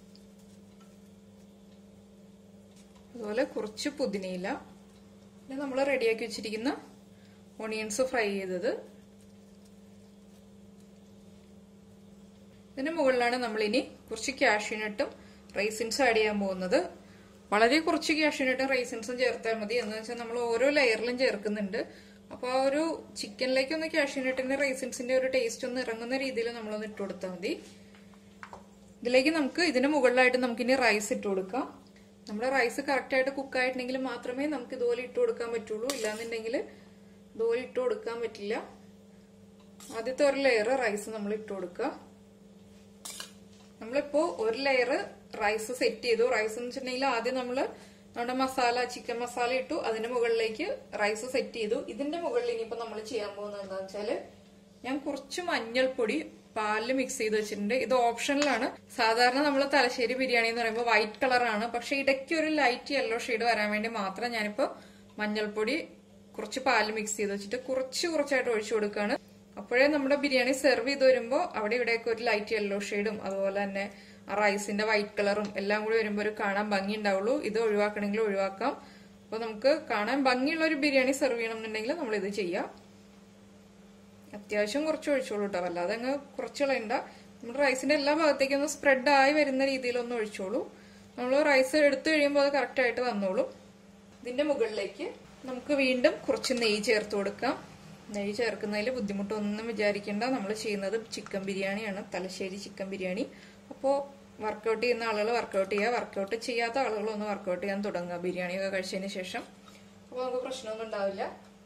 അതുപോലെ കുറച്ച് പുതിനയില പിന്നെ നമ്മൾ റെഡിയാക്കി വെച്ചിരിക്കുന്ന ഓണിയൻസ് ഫ്രൈ ചെയ്തത് ഇതിന്റെ മുകളിലാണ് നമ്മൾ ഇനി കുറച്ച് കാഷ്യൂനട്ടും റൈസിൻസും ആഡ് ചെയ്യാൻ പോകുന്നത് വളരെ കുറച്ച് കാഷ്യൂനട്ടും റൈസിൻസും ചേർത്താൽ മതി എന്ന് വെച്ചാൽ നമ്മൾ ഓരോ ലെയറിലും ചേർക്കുന്നുണ്ട് അപ്പോൾ ആ ഒരു ചിക്കനിലേക്ക് ഒന്ന് കാഷ്യൂനട്ടിന്റെ റൈസിൻസിന്റെ ഒരു ടേസ്റ്റ് ഒന്ന് ഇറങ്ങുന്ന രീതിയിൽ നമ്മളൊന്ന് ഇട്ട് കൊടുത്താൽ മതി ഇതിലേക്ക് നമുക്ക് ഇതിന്റെ മുകളിലായിട്ട് നമുക്ക് ഇനി റൈസ് ഇട്ട് കൊടുക്കാം നമ്മുടെ റൈസ് കറക്റ്റ് ആയിട്ട് കുക്ക് ആയിട്ടുണ്ടെങ്കിൽ മാത്രമേ നമുക്ക് ഇതുപോലെ ഇട്ട് കൊടുക്കാൻ പറ്റുള്ളൂ ഇല്ലാന്നുണ്ടെങ്കിൽ ഇതുപോലെ ഇട്ട് കൊടുക്കാൻ പറ്റില്ല ആദ്യത്തെ ഒരു ലെയർ റൈസ് നമ്മൾ ഇട്ട് കൊടുക്കുക നമ്മളിപ്പോ ഒരു ലെയർ റൈസ് സെറ്റ് ചെയ്തു റൈസ് എന്ന് വെച്ചിട്ടുണ്ടെങ്കിൽ ആദ്യം നമ്മൾ നമ്മുടെ മസാല ചിക്കൻ മസാല ഇട്ടു അതിന്റെ മുകളിലേക്ക് റൈസ് സെറ്റ് ചെയ്തു ഇതിന്റെ മുകളിൽ ഇനിയിപ്പോ നമ്മൾ ചെയ്യാൻ പോകുന്നത് എന്താണെന്ന് വെച്ചാല് ഞാൻ കുറച്ച് മഞ്ഞൾപ്പൊടി പാലിൽ മിക്സ് ചെയ്ത് വെച്ചിട്ടുണ്ട് ഇത് ഓപ്ഷനിലാണ് സാധാരണ നമ്മൾ തലശ്ശേരി ബിരിയാണി എന്ന് പറയുമ്പോൾ വൈറ്റ് കളറാണ് പക്ഷെ ഇടയ്ക്ക് ഒരു ലൈറ്റ് യെല്ലോ ഷെയ്ഡ് വരാൻ വേണ്ടി മാത്രം ഞാനിപ്പോ മഞ്ഞൾപ്പൊടി കുറച്ച് പാലിൽ മിക്സ് ചെയ്ത് വെച്ചിട്ട് കുറച്ച് കുറച്ചായിട്ട് ഒഴിച്ചു കൊടുക്കുകയാണ് അപ്പോഴേ നമ്മുടെ ബിരിയാണി സെർവ് ചെയ്ത് വരുമ്പോൾ അവിടെ ഇവിടെയൊക്കെ ഒരു ലൈറ്റ് യെല്ലോ ഷെയ്ഡും അതുപോലെ തന്നെ ആ റൈസിന്റെ വൈറ്റ് കളറും എല്ലാം കൂടി വരുമ്പോൾ ഒരു കാണാൻ ഭംഗി ഉണ്ടാവുള്ളൂ ഇത് ഒഴിവാക്കണമെങ്കിൽ ഒഴിവാക്കാം അപ്പൊ നമുക്ക് കാണാൻ ഭംഗിയുള്ള ഒരു ബിരിയാണി സെർവ് ചെയ്യണം എന്നുണ്ടെങ്കിൽ നമ്മൾ ഇത് ചെയ്യാം അത്യാവശ്യം കുറച്ച് ഒഴിച്ചോളൂ കേട്ടോ അല്ലാതെ അങ്ങ് കുറച്ച് കളയണ്ട നമ്മുടെ റൈസിന്റെ എല്ലാ ഭാഗത്തേക്കും ഒന്ന് സ്പ്രെഡ് ആയി വരുന്ന രീതിയിൽ ഒന്ന് ഒഴിച്ചോളൂ നമ്മൾ റൈസ് എടുത്തു കഴിയുമ്പോൾ അത് കറക്റ്റ് ആയിട്ട് വന്നോളൂ ഇതിന്റെ മുകളിലേക്ക് നമുക്ക് വീണ്ടും കുറച്ച് നെയ്യ് ചേർത്ത് കൊടുക്കാം നെയ്യ് ചേർക്കുന്നതിൽ ബുദ്ധിമുട്ടൊന്നും വിചാരിക്കേണ്ട നമ്മൾ ചെയ്യുന്നത് ചിക്കൻ ബിരിയാണിയാണ് തലശ്ശേരി ചിക്കൻ ബിരിയാണി അപ്പോൾ വർക്കൗട്ട് ചെയ്യുന്ന ആളുകൾ വർക്കൗട്ട് ചെയ്യുക വർക്കൗട്ട് ചെയ്യാത്ത ആളുകൾ ഒന്ന് വർക്കൗട്ട് ചെയ്യാൻ തുടങ്ങുക ബിരിയാണിയൊക്കെ കഴിച്ചതിന് ശേഷം അപ്പോൾ നമുക്ക് പ്രശ്നമൊന്നും ഉണ്ടാവില്ല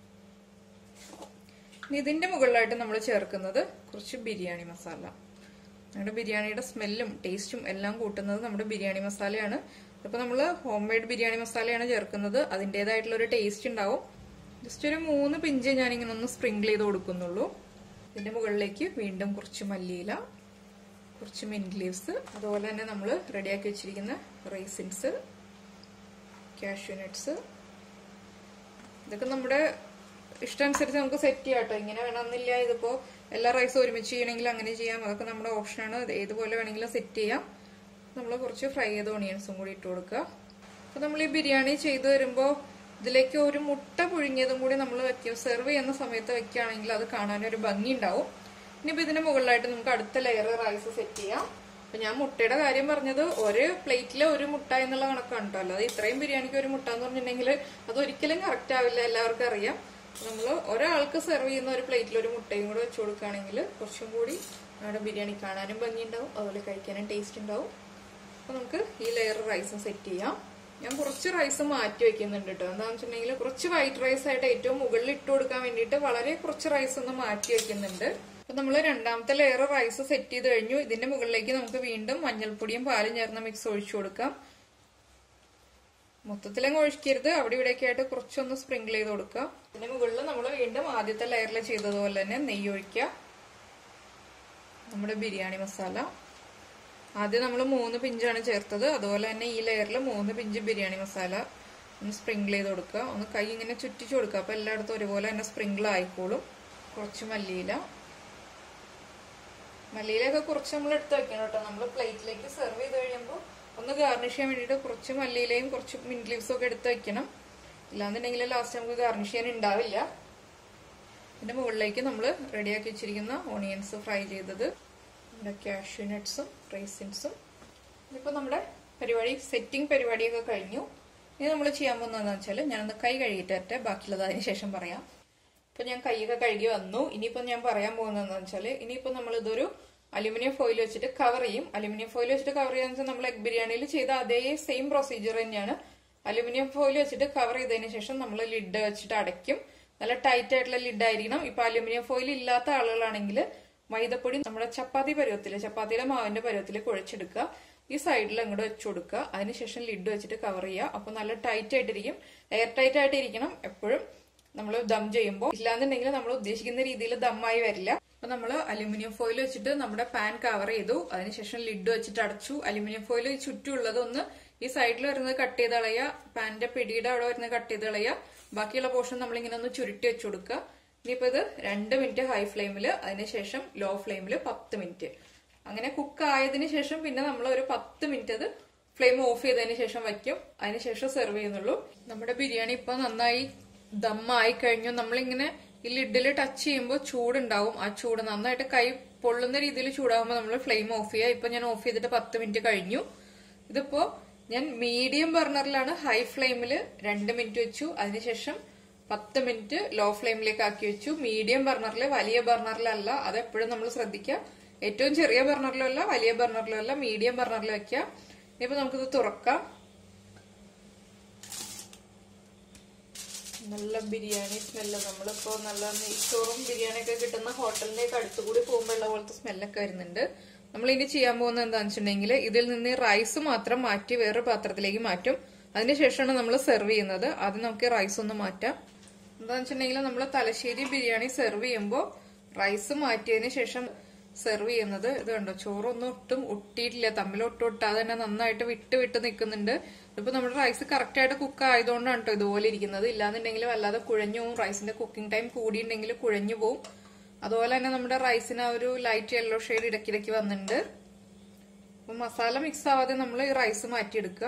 ഇനി ഇതിന്റെ മുകളിലായിട്ട് നമ്മൾ ചേർക്കുന്നത് കുറച്ച് ബിരിയാണി മസാല നമ്മുടെ ബിരിയാണിയുടെ സ്മെല്ലും ടേസ്റ്റും എല്ലാം കൂട്ടുന്നത് നമ്മുടെ ബിരിയാണി മസാലയാണ് ഇപ്പൊ നമ്മൾ ഹോം മെയ്ഡ് ബിരിയാണി മസാലയാണ് ചേർക്കുന്നത് അതിൻ്റെതായിട്ടുള്ള ഒരു ടേസ്റ്റ് ഉണ്ടാവും ജസ്റ്റ് ഒരു മൂന്ന് പിഞ്ച് ഞാൻ ഇങ്ങനെ ഒന്ന് സ്പ്രിങ്കിൾ ചെയ്ത് കൊടുക്കുന്നുള്ളൂ ഇതിന്റെ മുകളിലേക്ക് വീണ്ടും കുറച്ച് മല്ലിയില കുറച്ച് മിന്റ് ലീവ്സ് അതുപോലെ തന്നെ നമ്മൾ റെഡിയാക്കി വെച്ചിരിക്കുന്ന റൈസിൻസ് കാഷ്യൂ നട്ട്സ് ഇതൊക്കെ നമ്മുടെ ഇഷ്ടമനുസരിച്ച് നമുക്ക് സെറ്റ് ചെയ്യാം കേട്ടോ ഇങ്ങനെ വേണമെന്നില്ല ഇതിപ്പോ എല്ലാ റൈസും ഒരുമിച്ച് ചെയ്യണമെങ്കിൽ അങ്ങനെ ചെയ്യാം അതൊക്കെ നമ്മുടെ ഓപ്ഷനാണ് അത് ഏതുപോലെ വേണമെങ്കിലും സെറ്റ് ചെയ്യാം നമ്മൾ കുറച്ച് ഫ്രൈ ചെയ്ത ഓണിയൻസും കൂടി ഇട്ട് കൊടുക്കുക അപ്പൊ നമ്മൾ ഈ ബിരിയാണി ചെയ്തു വരുമ്പോൾ ഇതിലേക്ക് ഒരു മുട്ട പുഴുങ്ങിയതും കൂടി നമ്മൾ വെക്കുക സെർവ് ചെയ്യുന്ന സമയത്ത് വെക്കുകയാണെങ്കിൽ അത് കാണാൻ ഒരു ഭംഗി ഉണ്ടാവും ഇനിയിപ്പോ ഇതിന്റെ മുകളിലായിട്ട് നമുക്ക് അടുത്ത ലെയർ റൈസ് സെറ്റ് ചെയ്യാം അപ്പൊ ഞാൻ മുട്ടയുടെ കാര്യം പറഞ്ഞത് ഒരു പ്ലേറ്റിലെ ഒരു മുട്ട എന്നുള്ള കണക്കാണ് കേട്ടോ അല്ലാതെ ഇത്രയും ബിരിയാണിക്ക് ഒരു മുട്ട എന്ന് പറഞ്ഞിട്ടുണ്ടെങ്കിൽ അത് ഒരിക്കലും കറക്റ്റ് ആവില്ല എല്ലാവർക്കും അറിയാം നമ്മൾ ഒരാൾക്ക് സെർവ് ചെയ്യുന്ന ഒരു പ്ലേറ്റിൽ ഒരു മുട്ടയും കൂടെ വെച്ച് കൊടുക്കുകയാണെങ്കിൽ കുറച്ചും കൂടി നമ്മുടെ ബിരിയാണി കാണാനും ഭംഗിയുണ്ടാവും അതുപോലെ കഴിക്കാനും ടേസ്റ്റ് ഉണ്ടാവും അപ്പൊ നമുക്ക് ഈ ലെയർ റൈസും സെറ്റ് ചെയ്യാം ഞാൻ കുറച്ച് റൈസ് മാറ്റി വെക്കുന്നുണ്ട് കേട്ടോ എന്താണെന്ന് വെച്ചിട്ടുണ്ടെങ്കിൽ കുറച്ച് വൈറ്റ് റൈസ് ആയിട്ട് ഏറ്റവും മുകളിൽ ഇട്ട് കൊടുക്കാൻ വേണ്ടിയിട്ട് വളരെ കുറച്ച് റൈസ് ഒന്ന് മാറ്റി വെക്കുന്നുണ്ട് അപ്പൊ നമ്മൾ രണ്ടാമത്തെ ലെയർ റൈസ് സെറ്റ് ചെയ്ത് കഴിഞ്ഞു ഇതിന്റെ മുകളിലേക്ക് നമുക്ക് വീണ്ടും മഞ്ഞൾപ്പൊടിയും പാലും ചേർന്ന മിക്സ് ഒഴിച്ചു കൊടുക്കാം മൊത്തത്തിലങ്ങ് ഒഴിക്കരുത് അവിടെ ഇവിടെയൊക്കെ ആയിട്ട് കുറച്ചൊന്ന് സ്പ്രിങ്കിൾ ചെയ്ത് കൊടുക്കുക അതിന് മുകളിൽ നമ്മൾ വീണ്ടും ആദ്യത്തെ ലെയറിൽ ചെയ്തതുപോലെ തന്നെ നെയ്യ് ഒഴിക്കുക നമ്മുടെ ബിരിയാണി മസാല ആദ്യം നമ്മൾ മൂന്ന് പിഞ്ചാണ് ചേർത്തത് അതുപോലെ തന്നെ ഈ ലെയറിൽ മൂന്ന് പിഞ്ച് ബിരിയാണി മസാല ഒന്ന് സ്പ്രിങ്കിൾ ചെയ്ത് കൊടുക്കുക ഒന്ന് കൈ ഇങ്ങനെ ചുറ്റിച്ചു കൊടുക്കുക അപ്പൊ എല്ലായിടത്തും ഒരുപോലെ തന്നെ സ്പ്രിങ്കിൾ ആയിക്കോളും കുറച്ച് മല്ലിയില മല്ലിയിലൊക്കെ കുറച്ച് നമ്മൾ എടുത്ത് വെക്കണം കേട്ടോ നമ്മൾ പ്ലേറ്റിലേക്ക് സെർവ് ചെയ്ത് കഴിയുമ്പോൾ ഒന്ന് ഗാർണിഷ് ചെയ്യാൻ വേണ്ടിയിട്ട് കുറച്ച് മല്ലിയിലയും കുറച്ച് മിന്റ് ലീവ്സും ഒക്കെ എടുത്ത് വെക്കണം ഇല്ലാന്നുണ്ടെങ്കിൽ ലാസ്റ്റ് നമുക്ക് ഗാർണിഷ് ചെയ്യാൻ ഉണ്ടാവില്ല ഇതിന്റെ മുകളിലേക്ക് നമ്മൾ റെഡിയാക്കി വെച്ചിരിക്കുന്ന ഓണിയൻസ് ഫ്രൈ ചെയ്തത് നമ്മുടെ കാഷ്യൂ നട്ട്സും റൈസിൻസും ഇതിപ്പോൾ നമ്മുടെ പരിപാടി സെറ്റിംഗ് പരിപാടിയൊക്കെ കഴിഞ്ഞു ഇനി നമ്മൾ ചെയ്യാൻ പോകുന്നതെന്ന് വെച്ചാൽ ഞാനൊന്ന് കൈ കഴുകിയിട്ട് ബാക്കിയുള്ളത് അതിന് ശേഷം പറയാം ഇപ്പൊ ഞാൻ കൈയൊക്കെ കഴുകി വന്നു ഇനിയിപ്പോ ഞാൻ പറയാൻ പോകുന്നതെന്ന് വെച്ചാല് ഇനിയിപ്പോ നമ്മൾ ഇതൊരു അലുമിനിയം ഫോയിൽ വെച്ചിട്ട് കവർ ചെയ്യും അലുമിനിയം ഫോയിൽ വെച്ചിട്ട് കവർ ചെയ്യാന്ന് വെച്ചാൽ നമ്മൾ എഗ് ബിരിയാണിയിൽ ചെയ്ത അതേ സെയിം പ്രൊസീജിയർ തന്നെയാണ് അലുമിനിയം ഫോയിൽ വെച്ചിട്ട് കവർ ചെയ്തതിന് ശേഷം നമ്മൾ ലിഡ് വെച്ചിട്ട് അടയ്ക്കും നല്ല ടൈറ്റ് ആയിട്ടുള്ള ലിഡ് ആയിരിക്കണം ഇപ്പൊ അലുമിനിയം ഫോയിൽ ഇല്ലാത്ത ആളുകളാണെങ്കിൽ മൈദപ്പൊടി നമ്മുടെ ചപ്പാത്തി പരുവത്തില് ചപ്പാത്തിയുടെ മാവിന്റെ പരുവത്തില് കുഴച്ചെടുക്കുക ഈ സൈഡിൽ അങ്ങോട്ട് വെച്ചു കൊടുക്കുക അതിനുശേഷം ലിഡ് വെച്ചിട്ട് കവർ ചെയ്യുക അപ്പൊ നല്ല ടൈറ്റ് ആയിട്ടിരിക്കും എയർ ടൈറ്റ് ആയിട്ട് ഇരിക്കണം എപ്പോഴും നമ്മൾ ദം ചെയ്യുമ്പോൾ ഇല്ലാന്നുണ്ടെങ്കിൽ നമ്മൾ ഉദ്ദേശിക്കുന്ന രീതിയിൽ ദമ്മായി വരില്ല അപ്പൊ നമ്മൾ അലുമിനിയം ഫോയിൽ വെച്ചിട്ട് നമ്മുടെ പാൻ കവർ ചെയ്തു അതിനുശേഷം ലിഡ് വെച്ചിട്ട് അടച്ചു അലുമിനിയം ഫോയിൽ ചുറ്റുമുള്ളത് ഒന്ന് ഈ സൈഡിൽ വരുന്നത് കട്ട് ചെയ്ത് കളയുക പാനിന്റെ പിടിയുടെ അവിടെ വരുന്നത് കട്ട് ചെയ്ത് കളയുക ബാക്കിയുള്ള പോർഷൻ നമ്മൾ ഇങ്ങനെ ഒന്ന് ചുരുട്ടി വെച്ചു കൊടുക്കുക ഇനിയിപ്പോ ഇത് രണ്ട് മിനിറ്റ് ഹൈ ഫ്ലെയിമിൽ അതിനുശേഷം ലോ ഫ്ലെയിമിൽ പത്ത് മിനിറ്റ് അങ്ങനെ കുക്ക് ആയതിനു ശേഷം പിന്നെ നമ്മൾ ഒരു പത്ത് മിനിറ്റ് അത് ഫ്ലെയിം ഓഫ് ചെയ്തതിന് ശേഷം വയ്ക്കും അതിനുശേഷം സെർവ് ചെയ്യുന്നുള്ളൂ നമ്മുടെ ബിരിയാണി ഇപ്പൊ നന്നായി ദമ്മായി കഴിഞ്ഞു നമ്മളിങ്ങനെ ഈ ലിഡിൽ ടച്ച് ചെയ്യുമ്പോൾ ചൂടുണ്ടാവും ആ ചൂട് നന്നായിട്ട് കൈ പൊള്ളുന്ന രീതിയിൽ ചൂടാകുമ്പോൾ നമ്മൾ ഫ്ലെയിം ഓഫ് ചെയ്യുക ഇപ്പൊ ഞാൻ ഓഫ് ചെയ്തിട്ട് പത്ത് മിനിറ്റ് കഴിഞ്ഞു ഇതിപ്പോ ഞാൻ മീഡിയം ബർണറിലാണ് ഹൈ ഫ്ലെയിമിൽ രണ്ട് മിനിറ്റ് വെച്ചു അതിനുശേഷം പത്ത് മിനിറ്റ് ലോ ഫ്ലെയിമിലേക്ക് ആക്കി വെച്ചു മീഡിയം ബർണറിൽ വലിയ ബർണറിലല്ല അത് എപ്പോഴും നമ്മൾ ശ്രദ്ധിക്കുക ഏറ്റവും ചെറിയ ബർണറിലും അല്ല വലിയ ബർണറിലും അല്ല മീഡിയം ബർണറിൽ വെക്കുക ഇനിയിപ്പോ നമുക്കിത് തുറക്കാം നല്ല ബിരിയാണി സ്മെല്ല് നമ്മളിപ്പോ നല്ല നെയ്ച്ചോറും ബിരിയാണിയൊക്കെ കിട്ടുന്ന ഹോട്ടലിന്റെ ഒക്കെ അടുത്തുകൂടി പോകുമ്പോൾ ഉള്ള പോലത്തെ സ്മെല്ലൊക്കെ വരുന്നുണ്ട് നമ്മൾ ഇനി ചെയ്യാൻ പോകുന്നത് എന്താണെന്ന് വെച്ചിട്ടുണ്ടെങ്കിൽ ഇതിൽ നിന്ന് റൈസ് മാത്രം മാറ്റി വേറെ പാത്രത്തിലേക്ക് മാറ്റും അതിനുശേഷമാണ് നമ്മൾ സെർവ് ചെയ്യുന്നത് ആദ്യം നമുക്ക് റൈസ് ഒന്ന് മാറ്റാം എന്താണെന്ന് വെച്ചിട്ടുണ്ടെങ്കിൽ നമ്മൾ തലശ്ശേരി ബിരിയാണി സെർവ് ചെയ്യുമ്പോൾ റൈസ് മാറ്റിയതിന് ശേഷം സെർവ് ചെയ്യുന്നത് ഇത് കണ്ടോ ചോറൊന്നും ഒട്ടും ഒട്ടിയിട്ടില്ല തമ്മിൽ ഒട്ടും ഒട്ടാതെ തന്നെ നന്നായിട്ട് വിട്ട് വിട്ട് നിൽക്കുന്നുണ്ട് ഇതിപ്പോ നമ്മുടെ റൈസ് കറക്റ്റ് ആയിട്ട് കുക്ക് ആയതുകൊണ്ടാണ് കേട്ടോ ഇതുപോലെ ഇരിക്കുന്നത് ഇല്ലാന്നുണ്ടെങ്കിൽ വല്ലാതെ കുഴഞ്ഞു പോകും റൈസിന്റെ കുക്കിംഗ് ടൈം കൂടിയിട്ടുണ്ടെങ്കിൽ കുഴഞ്ഞു പോകും അതുപോലെ തന്നെ നമ്മുടെ റൈസിന് ആ ഒരു ലൈറ്റ് യെല്ലോ ഷെയ്ഡ് ഇടയ്ക്കിടയ്ക്ക് വന്നിട്ടുണ്ട് അപ്പൊ മസാല മിക്സ് ആവാതെ നമ്മൾ ഈ റൈസ് മാറ്റിയെടുക്കുക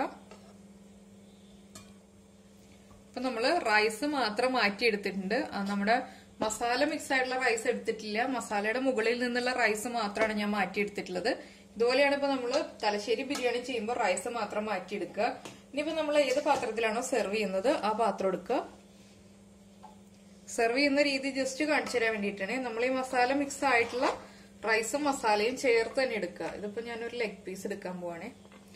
അപ്പൊ നമ്മള് റൈസ് മാത്രം മാറ്റിയെടുത്തിട്ടുണ്ട് ആ, നമ്മുടെ മസാല മിക്സ് ആയിട്ടുള്ള റൈസ് എടുത്തിട്ടില്ല മസാലയുടെ മുകളിൽ നിന്നുള്ള റൈസ് മാത്രമാണ് ഞാൻ മാറ്റിയെടുത്തിട്ടുള്ളത് ഇതുപോലെയാണ് ഇപ്പൊ നമ്മള് തലശ്ശേരി ബിരിയാണി ചെയ്യുമ്പോൾ റൈസ് മാത്രം മാറ്റിയെടുക്കുക ഇനിയിപ്പോ നമ്മൾ ഏത് പാത്രത്തിലാണോ സെർവ് ചെയ്യുന്നത് ആ പാത്രം എടുക്കുക സെർവ് ചെയ്യുന്ന രീതി ജസ്റ്റ് കാണിച്ചു തരാൻ വേണ്ടിയിട്ടാണ് നമ്മൾ ഈ മസാല മിക്സ് ആയിട്ടുള്ള റൈസും മസാലയും ചേർത്ത് തന്നെ എടുക്കുക ഇതിപ്പോ ഞാനൊരു ലെഗ് പീസ് എടുക്കാൻ പോവാണേ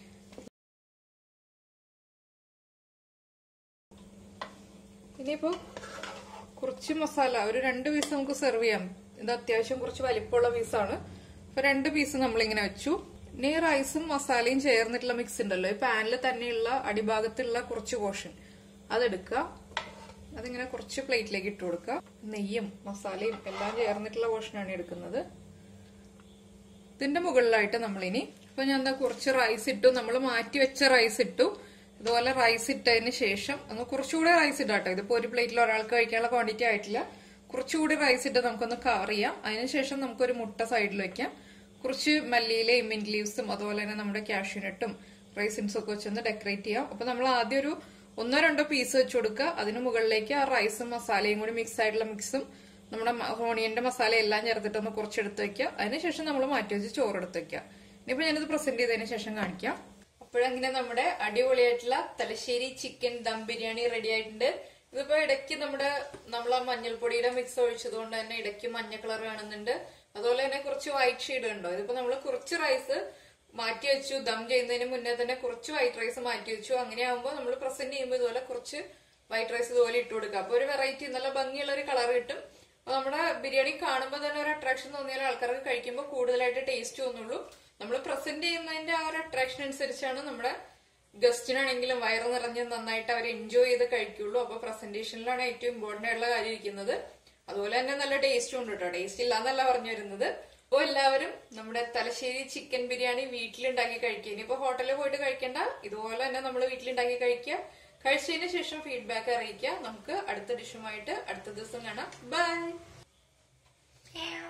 ഇനിയിപ്പോ കുറച്ച് മസാല ഒരു രണ്ട് പീസ് നമുക്ക് സെർവ് ചെയ്യാം ഇത് അത്യാവശ്യം കുറച്ച് വലിപ്പമുള്ള പീസാണ് അപ്പൊ രണ്ട് പീസ് നമ്മളിങ്ങനെ വെച്ചു ഇനി ഈ റൈസും മസാലയും ചേർന്നിട്ടുള്ള മിക്സ് ഉണ്ടല്ലോ ഈ പാനിൽ തന്നെയുള്ള അടിഭാഗത്തുള്ള കുറച്ച് പോർഷൻ അതെടുക്കുക അതിങ്ങനെ കുറച്ച് പ്ലേറ്റിലേക്ക് ഇട്ട് കൊടുക്കുക നെയ്യും മസാലയും എല്ലാം ചേർന്നിട്ടുള്ള പോർഷനാണ് എടുക്കുന്നത് ഇതിന്റെ മുകളിലായിട്ട് നമ്മളിനി ഇപ്പൊ ഞാൻ എന്താ കുറച്ച് റൈസ് ഇട്ടു നമ്മൾ മാറ്റി വെച്ച റൈസ് ഇട്ടു ഇതുപോലെ റൈസ് ഇട്ടതിന് ശേഷം ഒന്ന് കുറച്ചുകൂടി റൈസ് ഇടാട്ടോ ഇതിപ്പോ ഒരു പ്ലേറ്റിൽ ഒരാൾക്ക് കഴിക്കാനുള്ള ക്വാണ്ടിറ്റി ആയിട്ടില്ല കുറച്ചുകൂടി റൈസ് ഇട്ട് നമുക്കൊന്ന് കവർ ചെയ്യാം അതിനുശേഷം നമുക്കൊരു മുട്ട സൈഡിൽ വെക്കാം കുറച്ച് മല്ലിയിലയും മിന്റ് ലീവ്സും അതുപോലെ തന്നെ നമ്മുടെ കാഷ്യൂനട്ടും റൈസിൻസും ഒക്കെ വെച്ചൊന്ന് ഡെക്കറേറ്റ് ചെയ്യാം അപ്പൊ നമ്മൾ ആദ്യം ഒരു ഒന്നോ രണ്ടോ പീസ് വെച്ച് കൊടുക്കുക അതിന് മുകളിലേക്ക് ആ റൈസും മസാലയും കൂടി മിക്സ് ആയിട്ടുള്ള മിക്സും നമ്മുടെ ഓണിയന്റെ മസാല എല്ലാം ചേർത്തിട്ട് ഒന്ന് കുറച്ചെടുത്ത് വെക്കുക അതിനുശേഷം നമ്മൾ മാറ്റി വെച്ച് ചോറെടുത്ത് വെക്കുക ഇനിയിപ്പോ ഞാനിത് പ്രസന്റ് ചെയ്തതിന് ശേഷം കാണിക്കാം അപ്പോഴങ്ങനെ നമ്മുടെ അടിപൊളിയായിട്ടുള്ള തലശ്ശേരി ചിക്കൻ ദം ബിരിയാണി റെഡി ആയിട്ടുണ്ട് ഇതിപ്പോ ഇടയ്ക്ക് നമ്മുടെ നമ്മൾ ആ മഞ്ഞൾപ്പൊടിയുടെ മിക്സ് ഒഴിച്ചതുകൊണ്ട് തന്നെ ഇടയ്ക്ക് മഞ്ഞ കളർ കാണുന്നുണ്ട് അതുപോലെ തന്നെ കുറച്ച് വൈറ്റ് ഷെയ്ഡ് ഉണ്ടോ ഇതിപ്പോ നമ്മൾ കുറച്ച് റൈസ് മാറ്റി വെച്ചു ദം ചെയ്യുന്നതിന് മുന്നേ തന്നെ കുറച്ച് വൈറ്റ് റൈസ് മാറ്റി വെച്ചു അങ്ങനെ ആകുമ്പോൾ നമ്മൾ പ്രസന്റ് ചെയ്യുമ്പോൾ ഇതുപോലെ കുറച്ച് വൈറ്റ് റൈസ് ഇതുപോലെ ഇട്ട് കൊടുക്കുക അപ്പൊ ഒരു വെറൈറ്റി നല്ല ഭംഗിയുള്ള ഒരു കളർ കിട്ടും അപ്പൊ നമ്മുടെ ബിരിയാണി കാണുമ്പോൾ തന്നെ ഒരു അട്രാക്ഷൻ തോന്നിയാൽ ആൾക്കാർക്ക് കഴിക്കുമ്പോൾ കൂടുതലായിട്ട് ടേസ്റ്റ് തോന്നുള്ളൂ നമ്മൾ പ്രസന്റ് ചെയ്യുന്നതിന്റെ ആ ഒരു അട്രാക്ഷൻ അനുസരിച്ചാണ് നമ്മുടെ ഗസ്റ്റിനാണെങ്കിലും വയറ് നിറഞ്ഞ് നന്നായിട്ട് അവർ എൻജോയ് ചെയ്ത് കഴിക്കുള്ളൂ അപ്പൊ പ്രസന്റേഷനിലാണ് ഏറ്റവും ഇമ്പോർട്ടന്റ് ആയിട്ടുള്ള കാര്യം ഇരിക്കുന്നത് അതുപോലെ തന്നെ നല്ല ടേസ്റ്റും ഉണ്ട് കേട്ടോ ടേസ്റ്റ് ഇല്ലാന്നല്ല പറഞ്ഞു വരുന്നത് അപ്പോൾ എല്ലാവരും നമ്മുടെ തലശ്ശേരി ചിക്കൻ ബിരിയാണി വീട്ടിലുണ്ടാക്കി കഴിക്കുക ഇനിയിപ്പോ ഹോട്ടലിൽ പോയിട്ട് കഴിക്കേണ്ട ഇതുപോലെ തന്നെ നമ്മൾ വീട്ടിലുണ്ടാക്കി കഴിക്കുക കഴിച്ചതിന് ശേഷം ഫീഡ്ബാക്ക് അറിയിക്കുക നമുക്ക് അടുത്ത ഡിഷുമായിട്ട് അടുത്ത ദിവസം കാണാം ബൈ Meow.